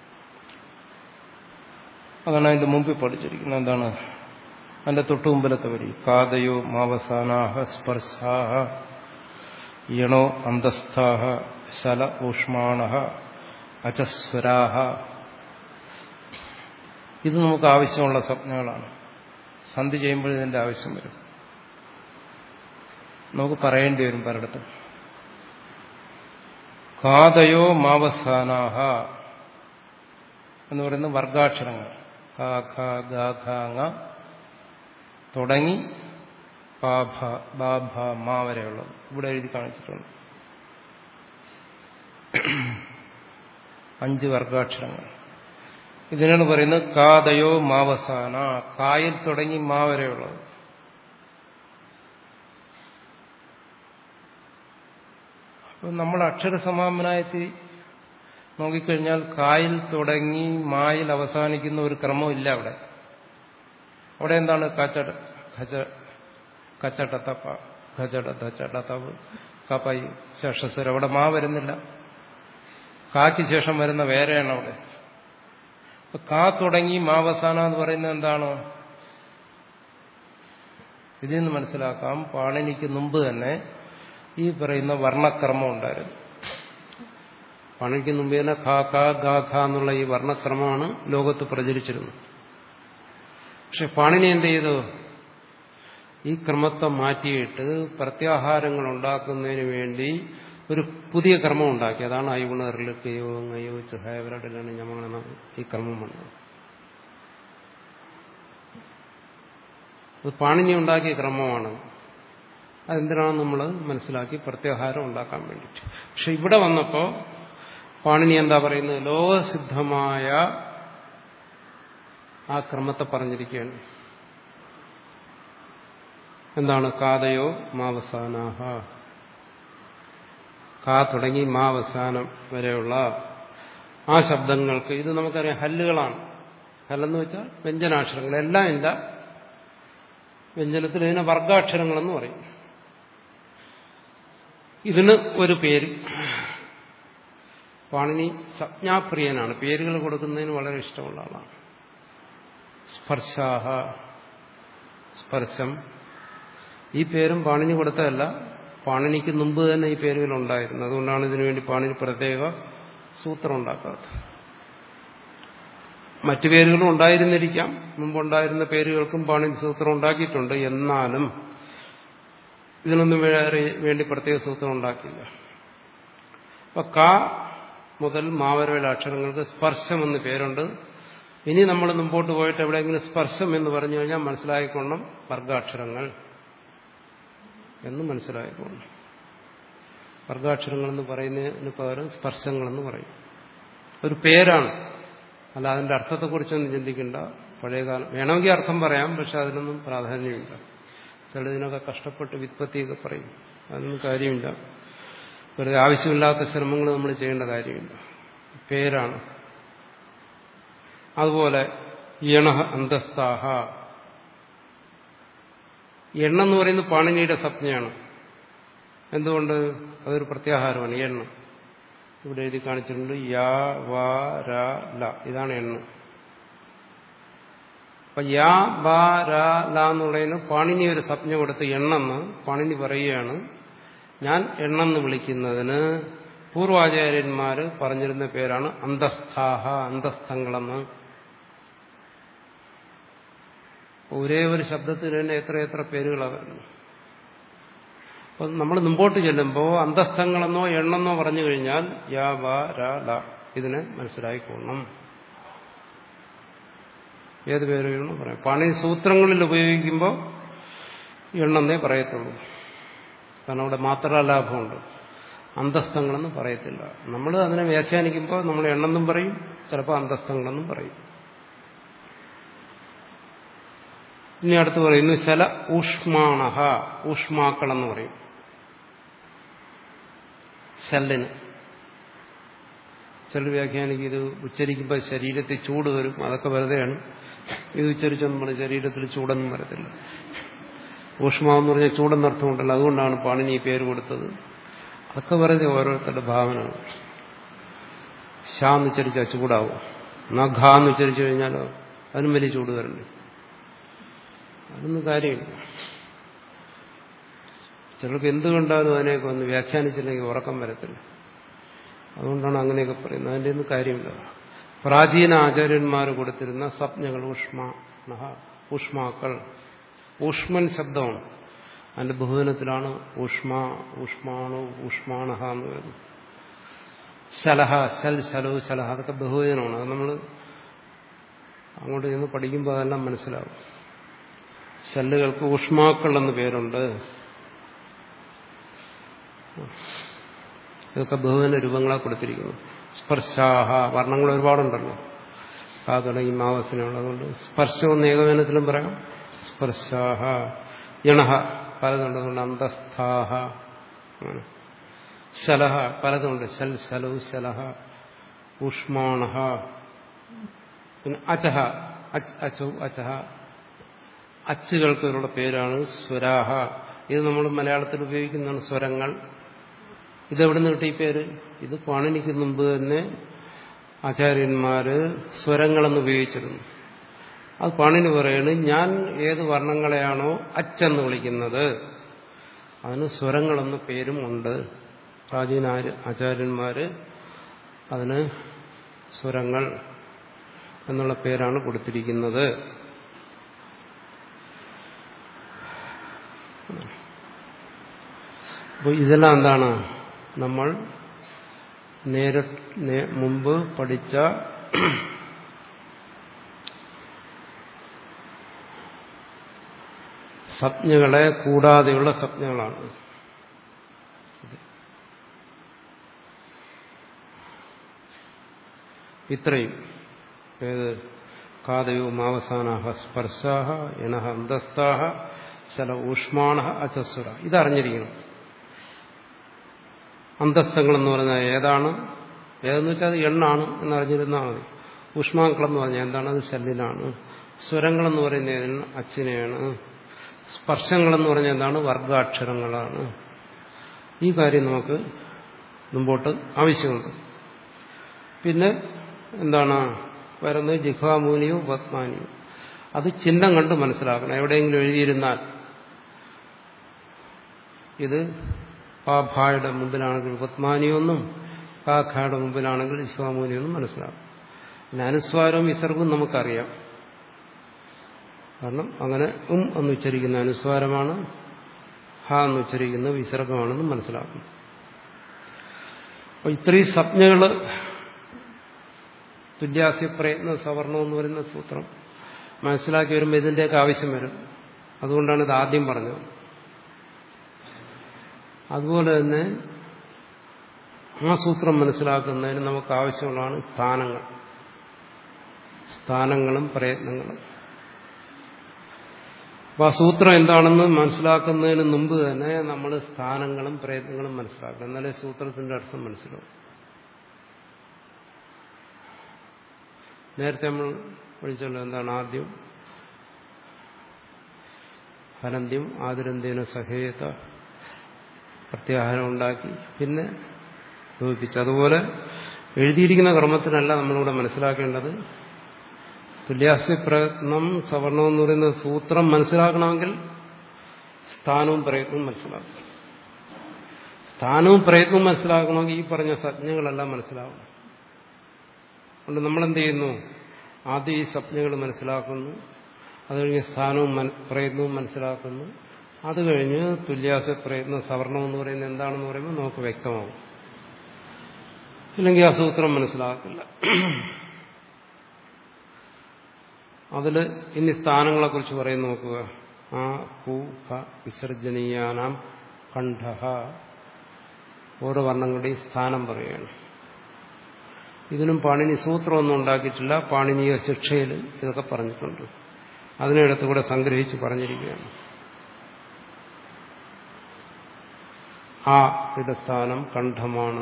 അതാണ് അതിന്റെ മുമ്പിൽ പഠിച്ചിരിക്കുന്നത് എന്താണ് അതിന്റെ തൊട്ടു മുമ്പിലത്തെ വരി കാതയോ മാവസാനാഹ സ്പർശാഹ യണോ അന്തസ്ഥാഹ ശല ഊഷ്മാണ അചസ്വരാഹ ഇത് നമുക്ക് ആവശ്യമുള്ള സ്വപ്നങ്ങളാണ് സന്ധി ചെയ്യുമ്പോൾ ഇതിന്റെ ആവശ്യം വരും നമുക്ക് പറയേണ്ടി വരും പലയിടത്തും കാതയോ മാവസാനാഹ എന്ന് പറയുന്ന വർഗാക്ഷരങ്ങൾ ക ഖ ഗ ഖ ങ തുടങ്ങി പാഭ ബാഭ മാ വരെയുള്ളത് ഇവിടെ എഴുതി കാണിച്ചിട്ടുണ്ട് അഞ്ച് വർഗാക്ഷരങ്ങൾ ഇതിനാണ് പറയുന്നത് കാതയോ മാവസാന കായിൽ തുടങ്ങി മാ വരെയുള്ളത് അപ്പം നമ്മൾ അക്ഷരസമാപനായത്തി നോക്കിക്കഴിഞ്ഞാൽ കായിൽ തുടങ്ങി മായിൽ അവസാനിക്കുന്ന ഒരു ക്രമമില്ല അവിടെ അവിടെ എന്താണ് കച്ചട ഖച കച്ചടത്തപ്പ ഖചട ധച്ചടത്തവ് കപൈ ശേഷസ്വര അവിടെ മാ വരുന്നില്ല കാക്ക് ശേഷം വരുന്ന വേറെയാണ് അവിടെ അപ്പൊ കാ തുടങ്ങി മാവസാന എന്ന് പറയുന്നത് എന്താണ് ഇതിൽ നിന്ന് മനസ്സിലാക്കാം പാണിനിക്ക് മുമ്പ് തന്നെ ഈ പറയുന്ന വർണ്ണക്രമം ഉണ്ടായിരുന്നു പാണിനിക്ക് മുമ്പ് തന്നെ ഖാ ഖാ ഗാ ഖ എന്നുള്ള ഈ വർണ്ണക്രമമാണ് ലോകത്ത് പ്രചരിച്ചിരുന്നത് പക്ഷെ പാണിനി എന്ത് ചെയ്തു ഈ ക്രമത്തെ മാറ്റിയിട്ട് പ്രത്യാഹാരങ്ങൾ ഉണ്ടാക്കുന്നതിന് വേണ്ടി ഒരു പുതിയ ക്രമം ഉണ്ടാക്കി അതാണ് അയ്യുണറിലൊക്കെയോ അയ്യോ ചഹായവരടിലാണ് ഞമ്മളെന്ന ഈ ക്രമം വന്നത് അത് പാണിനി ഉണ്ടാക്കിയ ക്രമമാണ് അതെന്തിനാണ് നമ്മൾ മനസ്സിലാക്കി പ്രത്യാഹാരം ഉണ്ടാക്കാൻ വേണ്ടിയിട്ട് പക്ഷെ ഇവിടെ വന്നപ്പോൾ പാണിനി എന്താ പറയുന്നത് ലോകസിദ്ധമായ ആ ക്രമത്തെ പറഞ്ഞിരിക്കുകയാണ് എന്താണ് കാതയോ മാവസാനാഹ കാ തുടങ്ങി മാവസാനം വരെയുള്ള ആ ശബ്ദങ്ങൾക്ക് ഇത് നമുക്കറിയാം ഹല്ലുകളാണ് ഹല്ലെന്ന് വെച്ചാൽ വ്യഞ്ജനാക്ഷരങ്ങൾ എല്ലാം ഇല്ല വ്യഞ്ജനത്തിൽ ഇതിനെ വർഗാക്ഷരങ്ങളെന്ന് പറയും ഇതിന് ഒരു പേര് പാണിനി സംജ്ഞാപ്രിയനാണ് പേരുകൾ കൊടുക്കുന്നതിന് വളരെ ഇഷ്ടമുള്ള ആളാണ് സ്പർശാഹ സ്പർശം ഈ പേരും പാണിനി കൊടുത്തതല്ല പാണിനിക്ക് മുമ്പ് തന്നെ ഈ പേരുകൾ ഉണ്ടായിരുന്നു അതുകൊണ്ടാണ് ഇതിനുവേണ്ടി പാണിനി പ്രത്യേക സൂത്രം ഉണ്ടാക്കാത്തത് മറ്റു പേരുകളും ഉണ്ടായിരുന്നിരിക്കാം മുമ്പുണ്ടായിരുന്ന പേരുകൾക്കും പാണിനി സൂത്രം ഉണ്ടാക്കിയിട്ടുണ്ട് എന്നാലും ഇതിനൊന്നും വേറെ വേണ്ടി പ്രത്യേക സൂത്രം ഉണ്ടാക്കിയില്ല അപ്പൊ ക മുതൽ മാവരവയുടെ അക്ഷരങ്ങൾക്ക് സ്പർശം എന്ന് പേരുണ്ട് ഇനി നമ്മൾ മുമ്പോട്ട് പോയിട്ട് എവിടെയെങ്കിലും സ്പർശം എന്ന് പറഞ്ഞു കഴിഞ്ഞാൽ മനസ്സിലായിക്കൊള്ളും വർഗാക്ഷരങ്ങൾ എന്ന് മനസ്സിലായിക്കൊള്ളും വർഗാക്ഷരങ്ങൾ എന്ന് പറയുന്നതിന് പകരം സ്പർശങ്ങളെന്ന് പറയും ഒരു പേരാണ് അല്ല അതിന്റെ അർത്ഥത്തെക്കുറിച്ചൊന്നും ചിന്തിക്കേണ്ട പഴയകാലം വേണമെങ്കിൽ അർത്ഥം പറയാം പക്ഷെ അതിനൊന്നും പ്രാധാന്യമില്ല ചിലതിനൊക്കെ കഷ്ടപ്പെട്ട് വിത്പത്തിയൊക്കെ പറയും അതൊന്നും കാര്യമില്ല വെറുതെ ആവശ്യമില്ലാത്ത ശ്രമങ്ങൾ നമ്മൾ ചെയ്യേണ്ട കാര്യമില്ല പേരാണ് അതുപോലെ ഇണ അന്തസ്ഥാഹ എണ്ണെന്ന് പറയുന്നത് പാണിനിയുടെ സംജ്ഞയാണ് എന്തുകൊണ്ട് അതൊരു പ്രത്യാഹാരമാണ് എണ്ണ ഇവിടെ എഴുതി കാണിച്ചിട്ടുണ്ട് യാ വാ രാ ല ഇതാണ് എണ്ണ അപ്പൊ യാ ബാ രാ ല എന്നുള്ളതിന് പാണിനി ഒരു സംജ്ഞ കൊടുത്ത് എണ്ണെന്ന് പാണിനി പറയുകയാണ് ഞാൻ എണ്ണെന്ന് വിളിക്കുന്നതിന് പൂർവാചാര്യന്മാര് പറഞ്ഞിരുന്ന പേരാണ് അന്തസ്ഥാഹ അന്തസ്ഥങ്ങളെന്ന് ഒരേ ഒരു ശബ്ദത്തിന് തന്നെ എത്ര എത്ര പേരുകളാണ് വരുന്നത് അപ്പൊ നമ്മൾ മുമ്പോട്ട് ചെല്ലുമ്പോൾ അന്തസ്ഥങ്ങളെന്നോ എണ്ണെന്നോ പറഞ്ഞു കഴിഞ്ഞാൽ യാ വ ര ല ഇതിനെ മനസ്സിലായിക്കൊള്ളണം ഏത് പേരുകളെന്ന് പറയാം പണി സൂത്രങ്ങളിൽ ഉപയോഗിക്കുമ്പോൾ എണ്ണെന്നേ പറയത്തുള്ളൂ കാരണം അവിടെ മാത്രലാഭമുണ്ട് അന്തസ്ഥങ്ങളെന്ന് പറയത്തില്ല നമ്മൾ അതിനെ വ്യാഖ്യാനിക്കുമ്പോൾ നമ്മൾ എണ്ണെന്നും പറയും ചിലപ്പോൾ അന്തസ്ഥങ്ങളെന്നും പറയും ഇനി അടുത്ത് പറയുന്നു ശല ഊഷ്മാണഹ ഊഷ്മാക്കളെന്ന് പറയും ശല്ലിന് ചില വ്യാഖ്യാനിക്ക് ഇത് ഉച്ചരിക്കുമ്പോൾ ശരീരത്തിൽ ചൂട് വരും അതൊക്കെ വെറുതെയാണ് ഇത് ഉച്ചരിച്ചാൽ നമ്മുടെ ശരീരത്തിൽ ചൂടൊന്നും വരത്തില്ല ഊഷ്മാവെന്ന് പറഞ്ഞാൽ ചൂടെന്നർത്ഥമുണ്ടല്ലോ അതുകൊണ്ടാണ് പാണിനി ഈ പേര് കൊടുത്തത് അതൊക്കെ വെറുതെ ഓരോരുത്തരുടെ ഭാവനയാണ് ഷാ എന്ന് ഉച്ചരിച്ചാൽ ചൂടാവും നഖ എന്ന് ഉച്ചരിച്ചു കഴിഞ്ഞാലോ അതിനും വലിയ ചൂട് വരണ്ടേ അതൊന്നും കാര്യമില്ല ചിലർക്ക് എന്ത് കണ്ടാലും അതിനെയൊക്കെ ഒന്ന് വ്യാഖ്യാനിച്ചില്ലെങ്കിൽ ഉറക്കം വരത്തില്ല അതുകൊണ്ടാണ് അങ്ങനെയൊക്കെ പറയുന്നത് അതിൻ്റെ ഒന്നും കാര്യമില്ല പ്രാചീന ആചാര്യന്മാർ കൊടുത്തിരുന്ന സ്വപ്നങ്ങൾ ഊഷ്മ ഊഷ്മാക്കൾ ഊഷ്മൻ ശബ്ദമാണ് അതിന്റെ ബഹുവനത്തിലാണ് ഊഷ്മ ഊഷ്മാണു ഊഷ്മാണഹ എന്ന് വരുന്നത് ശലഹ ശൽ ശലോ ശലഹ അതൊക്കെ ബഹുവചനമാണ് അത് നമ്മൾ അങ്ങോട്ട് ചെന്ന് പഠിക്കുമ്പോൾ അതെല്ലാം മനസ്സിലാവും ശല്ലുകൾക്ക് ഊഷ്മാക്കൾ എന്ന് പേരുണ്ട് ഇതൊക്കെ ബഹുവന രൂപങ്ങളാ കൊടുത്തിരിക്കുന്നു സ്പർശാഹ വർണ്ണങ്ങൾ ഒരുപാടുണ്ടല്ലോ കാ തുടങ്ങി മാവസിനുള്ളതുകൊണ്ട് സ്പർശം എന്ന് ഏകവചനത്തിലും പറയാം സ്പർശാഹ യണഹ പലതുണ്ട് അന്തസ്ഥാഹ ശലഹ പലതുണ്ട് ശൽ ശലു ശലഹ ഊഷ്മാണഹ പിന്നെ അചഹ അച്ചു അചഹ അച്ചുകൾക്കുള്ള പേരാണ് സ്വരാഹ ഇത് നമ്മൾ മലയാളത്തിൽ ഉപയോഗിക്കുന്നതാണ് സ്വരങ്ങൾ ഇതെവിടെ നിന്ന് കിട്ടി പേര് ഇത് പാണിനിക്ക് മുമ്പ് തന്നെ ആചാര്യന്മാര് സ്വരങ്ങളെന്ന് ഉപയോഗിച്ചിരുന്നു അത് പാണിന് പറയാണ് ഞാൻ ഏത് വർണ്ണങ്ങളെയാണോ അച്ചെന്ന് വിളിക്കുന്നത് അതിന് സ്വരങ്ങളെന്ന പേരും ഉണ്ട് പ്രാചീന ആചാര്യന്മാര് അതിന് സ്വരങ്ങൾ എന്നുള്ള പേരാണ് കൊടുത്തിരിക്കുന്നത് അപ്പോൾ ഇതെല്ലാം എന്താണ് നമ്മൾ നേരെ മുമ്പ് പഠിച്ച സംജ്ഞകളെ കൂടാതെയുള്ള സംജ്ഞകളാണ് ഇത്രയും ഏത് കാതയോ മാവസാനാഹ സ്പർശാഹ എനഹ അന്തസ്ഥാഹ ശല ഊഷ്മാണ അചസ്വര ഇതറിഞ്ഞിരിക്കണം അന്തസ്ഥങ്ങൾ എന്ന് പറഞ്ഞാൽ ഏതാണ് ഏതെന്ന് വെച്ചാൽ അത് എണ്ണാണ് എന്നറിഞ്ഞിരുന്നാൽ മതി ഊഷ്മാക്കളെന്ന് പറഞ്ഞാൽ എന്താണ് അത് ശല്യനാണ് സ്വരങ്ങളെന്ന് പറയുന്നത് ഏതിന് അച്ഛനെയാണ് സ്പർശങ്ങളെന്ന് പറഞ്ഞാൽ എന്താണ് വർഗാക്ഷരങ്ങളാണ് ഈ കാര്യം നമുക്ക് മുമ്പോട്ട് ആവശ്യമുണ്ട് പിന്നെ എന്താണ് വരുന്നത് ജിഹ്വാമൂനിയോ പത്മാനിയോ അത് ചിഹ്നം കണ്ട് മനസ്സിലാക്കണം എവിടെയെങ്കിലും എഴുതിയിരുന്നാൽ ഇത് പാഭായുടെ മുമ്പിലാണെങ്കിൽ പത്മാനിയൊന്നും കാഖയുടെ മുമ്പിലാണെങ്കിൽ ജിഹ്വാമൂനിയൊന്നും മനസ്സിലാക്കും പിന്നെ അനുസ്വാരവും വിസർഗവും നമുക്കറിയാം കാരണം അങ്ങനെ ഉം എന്ന് ഉച്ചരിക്കുന്ന അനുസ്വാരമാണ് ഹ എന്ന് ഉച്ചരിക്കുന്ന വിസർഗമാണെന്ന് മനസ്സിലാക്കും അപ്പൊ ഇത്രയും സംജ്ഞകൾ തുല്യാസ്യ പ്രയത്ന സവർണം എന്ന് പറയുന്ന സൂത്രം മനസ്സിലാക്കി വരുമ്പോൾ ഇതിൻ്റെയൊക്കെ ആവശ്യം വരും അതുകൊണ്ടാണ് ഇത് ആദ്യം പറഞ്ഞത് അതുപോലെ തന്നെ ആ സൂത്രം മനസ്സിലാക്കുന്നതിന് നമുക്ക് ആവശ്യമുള്ളതാണ് സ്ഥാനങ്ങൾ സ്ഥാനങ്ങളും പ്രയത്നങ്ങളും അപ്പൊ ആ സൂത്രം എന്താണെന്ന് മനസ്സിലാക്കുന്നതിന് മുമ്പ് തന്നെ നമ്മൾ സ്ഥാനങ്ങളും പ്രയത്നങ്ങളും മനസ്സിലാക്കണം എന്നാലേ സൂത്രത്തിന്റെ അർത്ഥം മനസ്സിലാവും നേരത്തെ നമ്മൾ പഠിച്ചല്ലോ എന്താണ് ആദ്യം ഹനന്ത്യം ആതിരന്ത്യേന സഹേയത പ്രത്യാഹാരം ഉണ്ടാക്കി പിന്നെ യോജിപ്പിച്ചു അതുപോലെ എഴുതിയിരിക്കുന്ന ക്രമത്തിനല്ല നമ്മളിവിടെ മനസ്സിലാക്കേണ്ടത് തുല്യാസ്യ പ്രയത്നം സവർണം എന്ന് പറയുന്ന സൂത്രം മനസ്സിലാക്കണമെങ്കിൽ സ്ഥാനവും പ്രയത്നവും മനസ്സിലാക്കണം സ്ഥാനവും പ്രയത്നവും മനസ്സിലാക്കണമെങ്കിൽ ഈ പറഞ്ഞ സജ്ഞകളെല്ലാം മനസ്സിലാവണം അതുകൊണ്ട് നമ്മളെന്ത് ചെയ്യുന്നു ആദ്യം ഈ സ്വപ്നങ്ങൾ മനസ്സിലാക്കുന്നു അത് കഴിഞ്ഞ് സ്ഥാനവും പ്രയത്നവും മനസ്സിലാക്കുന്നു അത് കഴിഞ്ഞ് തുല്യാസ പ്രയത്നം സവർണം എന്ന് പറയുന്നത് എന്താണെന്ന് പറയുമ്പോൾ നമുക്ക് വ്യക്തമാവും ഇല്ലെങ്കിൽ ആ സൂത്രം മനസ്സിലാകത്തില്ല അതിൽ ഇനി സ്ഥാനങ്ങളെക്കുറിച്ച് പറയും നോക്കുക ആ ഹു ഹ വിസർജനീയാനാം കണ്ഠ ഓരോ വർണ്ണങ്ങളുടെയും സ്ഥാനം പറയുകയാണ് ഇതിനും പാണിനി സൂത്രമൊന്നും ഉണ്ടാക്കിയിട്ടില്ല പാണിനീയ ശിക്ഷയിൽ ഇതൊക്കെ പറഞ്ഞിട്ടുണ്ട് അതിനെടുത്ത് കൂടെ സംഗ്രഹിച്ച് പറഞ്ഞിരിക്കുകയാണ് ആ ഇടസ്ഥാനം കണ്ഠമാണ്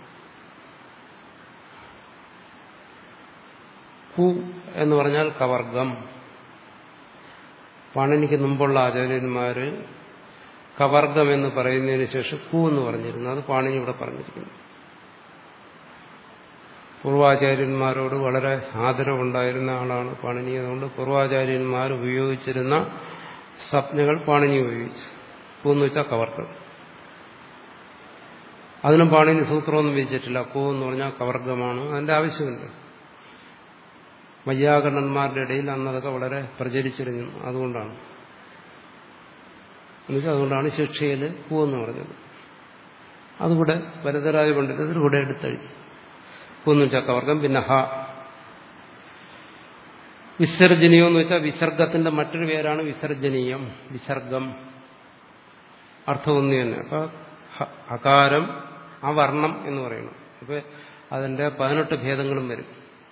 കു എന്ന് പറഞ്ഞാൽ കവർഗം പാണിനിക്ക് മുമ്പുള്ള ആചാര്യന്മാര് കവർഗം എന്ന് പറയുന്നതിന് ശേഷം കു എന്ന് പറഞ്ഞിരുന്നു അത് പാണിനി ഇവിടെ പറഞ്ഞിരിക്കുന്നു പൂർവാചാര്യന്മാരോട് വളരെ ആദരവുണ്ടായിരുന്ന ആളാണ് പാണിനി അതുകൊണ്ട് പൂർവാചാര്യന്മാർ ഉപയോഗിച്ചിരുന്ന സ്വപ്നകൾ പാണിനി ഉപയോഗിച്ചു കു എന്ന് വെച്ചാൽ കവർഗം അതിനും പാണിനി സൂത്രമൊന്നും വിധിച്ചിട്ടില്ല കോ എന്ന് പറഞ്ഞാൽ കവർഗമാണ് അതിന്റെ ആവശ്യമില്ല വൈയാകരണന്മാരുടെ ഇടയിൽ അന്നതൊക്കെ വളരെ പ്രചരിച്ചിരുന്നു അതുകൊണ്ടാണ് എന്നുവെച്ചാൽ അതുകൊണ്ടാണ് ശിക്ഷയിൽ കൂ എന്ന് പറഞ്ഞത് അതുകൂടെ വരദരാജ പണ്ഡിതർ കൂടെ എടുത്തഴുതി കൂന്ന് വെച്ചാൽ കവർഗം പിന്നെ ഹ വിസർജനീയം എന്ന് വെച്ചാൽ വിസർഗത്തിന്റെ മറ്റൊരു പേരാണ് വിസർജനീയം വിസർഗം അർത്ഥം ഒന്നു തന്നെ അപ്പൊ അകാരം ആ വർണ്ണം എന്ന് പറയുന്നു അപ്പൊ അതിന്റെ പതിനെട്ട് ഭേദങ്ങളും വരും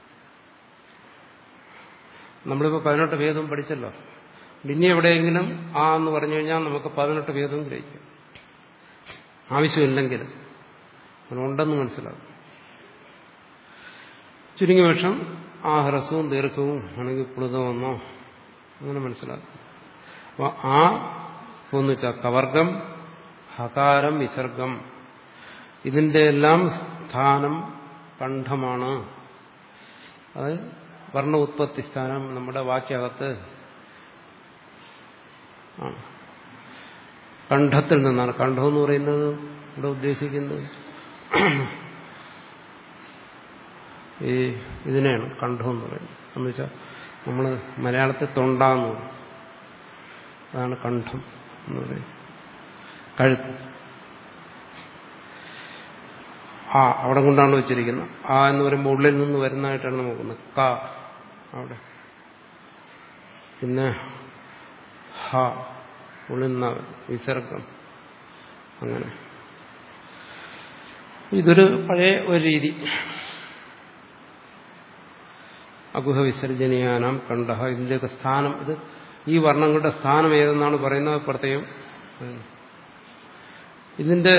നമ്മളിപ്പോൾ പതിനെട്ട് ഭേദവും പഠിച്ചല്ലോ ഇനി എവിടെയെങ്കിലും ആ എന്ന് പറഞ്ഞു കഴിഞ്ഞാൽ നമുക്ക് പതിനെട്ട് ഭേദവും ഗ്രഹിക്കും ആവശ്യമില്ലെങ്കിലും ഉണ്ടെന്ന് മനസ്സിലാകും ചുരുങ്ങിയ പക്ഷം ആ ഹ്രസ്വവും ദീർഘവും ആണെങ്കിൽ പ്ലുതമെന്നോ അങ്ങനെ മനസ്സിലാക്കും അപ്പോൾ ആ എന്ന് വെച്ചാൽ കവർഗം ഹകാരം വിസർഗം ഇതിന്റെ എല്ലാം സ്ഥാനം കണ്ഠമാണ് അത് വർണ്ണ ഉത്പത്തി സ്ഥാനം നമ്മുടെ വാക്യകത്ത് കണ്ഠത്തിൽ നിന്നാണ് കണ്ഠം എന്ന് പറയുന്നത് ഇവിടെ ഉദ്ദേശിക്കുന്നത് ഈ ഇതിനെയാണ് കണ്ഠം എന്ന് പറയുന്നത് എന്ന് വെച്ചാൽ നമ്മൾ മലയാളത്തിൽ തൊണ്ടാന്ന് പറയും അതാണ് കണ്ഠം എന്ന് പറയുന്നത് കഴുത്ത് ആ അവിടെ കൊണ്ടാണ് വെച്ചിരിക്കുന്നത് ആ എന്ന് പറയുമ്പോൾ ഉള്ളിൽ നിന്ന് വരുന്നതായിട്ടാണ് നോക്കുന്നത് ക അവിടെ പിന്നെ ഹ ഉള്ളിൽ നിന്ന് വിസർഗം അങ്ങനെ ഇതൊരു പഴയ ഒരു രീതി അഗുഹ വിസർജനീയാനാം കണ്ടഹ ഇതിന്റെയൊക്കെ സ്ഥാനം ഇത് ഈ വർണ്ണങ്ങളുടെ സ്ഥാനം ഏതെന്നാണ് പറയുന്നത് പ്രത്യേകം ഇതിന്റെ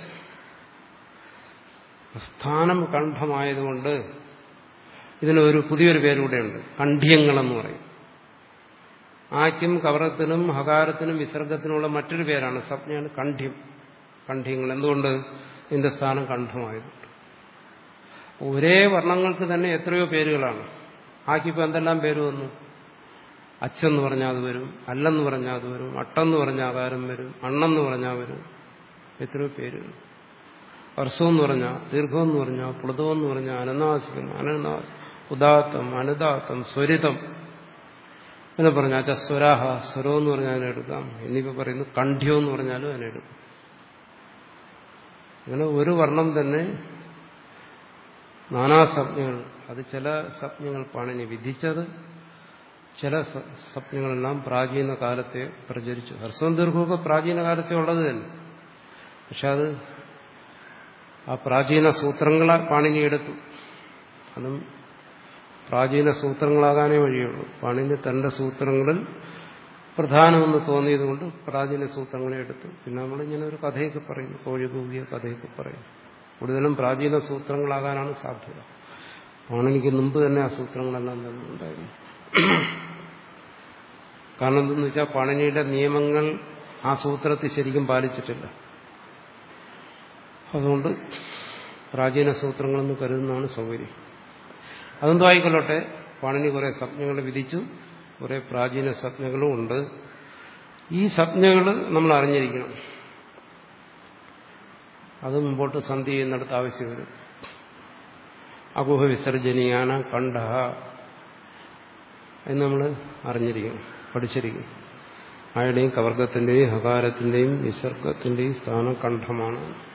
സ്ഥാനം കണ്ഠമായതുകൊണ്ട് ഇതിനൊരു പുതിയൊരു പേരുകൂടെയുണ്ട് കണ്ഠ്യങ്ങളെന്ന് പറയും ആക്കും കവറത്തിനും ഹകാരത്തിനും വിസർഗത്തിനുമുള്ള മറ്റൊരു പേരാണ് സംജ്ഞയാണ് കണ്ഠ്യം കണ്ഠ്യങ്ങൾ എന്തുകൊണ്ട് ഇതിന്റെ സ്ഥാനം കണ്ഠമായതുകൊണ്ട് ഒരേ വർണ്ണങ്ങൾക്ക് തന്നെ എത്രയോ പേരുകളാണ് ആക്കിപ്പോൾ എന്തെല്ലാം പേര് വന്നു അച്ചെന്ന് പറഞ്ഞാൽ അത് വരും അല്ലെന്ന് പറഞ്ഞാൽ അത് വരും അട്ടെന്ന് പറഞ്ഞാൽ ആകാരം വരും അണ്ണെന്ന് പറഞ്ഞാൽ വരും എത്രയോ പേരുകൾ വർഷമെന്ന് പറഞ്ഞാൽ ദീർഘമെന്ന് പറഞ്ഞാൽ പ്ലുതമെന്ന് പറഞ്ഞാൽ അനനാസികം അനനാസ് ഉദാത്തം അനുദാത്തം സ്വരിതം എന്ന് പറഞ്ഞാൽ അച്ഛ സ്വരാഹ സ്വരം എന്ന് പറഞ്ഞാൽ അതിനെടുക്കാം ഇനിയിപ്പോൾ പറയുന്നു കണ്ഠ്യം എന്ന് പറഞ്ഞാലും അതിനെടുക്കാം അങ്ങനെ ഒരു വർണ്ണം തന്നെ നാനാസപ്ഞകൾ അത് ചില സപ്ഞങ്ങൾ പാണിനി വിധിച്ചത് ചില സപ്ഞങ്ങളെല്ലാം പ്രാചീന കാലത്തെ പ്രചരിച്ചു ഹർസ്വം ദീർഘമൊക്കെ പ്രാചീന കാലത്തെ ഉള്ളത് തന്നെ പക്ഷെ അത് ആ പ്രാചീന സൂത്രങ്ങളെ പാണിനി എടുത്തു അതും പ്രാചീന സൂത്രങ്ങളാകാനേ വഴിയുള്ളൂ പാണിനി തന്റെ സൂത്രങ്ങളിൽ പ്രധാനമെന്ന് തോന്നിയതുകൊണ്ട് പ്രാചീന സൂത്രങ്ങളെ എടുത്തു പിന്നെ നമ്മളിങ്ങനെ ഒരു കഥയൊക്കെ പറയുന്നു കോഴി കൂകിയ കഥയൊക്കെ പറയുന്നു കൂടുതലും പ്രാചീന സൂത്രങ്ങളാകാനാണ് സാധ്യത പാണിനിക്ക് മുമ്പ് തന്നെ ആ സൂത്രങ്ങളെല്ലാം തന്നെ ഉണ്ടായിരുന്നു കാരണം എന്തെന്ന് വെച്ചാൽ പാണിനിയുടെ നിയമങ്ങൾ ആ സൂത്രത്തിൽ ശരിക്കും പാലിച്ചിട്ടില്ല അതുകൊണ്ട് പ്രാചീന സൂത്രങ്ങളെന്ന് കരുതുന്നതാണ് സൗകര്യം അതെന്തോ ആയിക്കൊള്ളട്ടെ പാണിനി കുറെ സ്വപ്നങ്ങൾ വിധിച്ചു കുറെ പ്രാചീന സ്വപ്നങ്ങളും ഉണ്ട് ഈ സ്വപ്നങ്ങൾ നമ്മൾ അറിഞ്ഞിരിക്കണം അത് മുമ്പോട്ട് സന്ധി ചെയ്യുന്നിടത്ത് ആവശ്യം വരും അകുഹ വിസർജനീയാന കണ്ഠ എന്ന് നമ്മൾ അറിഞ്ഞിരിക്കണം പഠിച്ചിരിക്കണം ആയുടെയും കവർഗത്തിന്റെയും ഹകാരത്തിന്റെയും വിസർഗത്തിന്റെയും സ്ഥാനം കണ്ഠമാണ്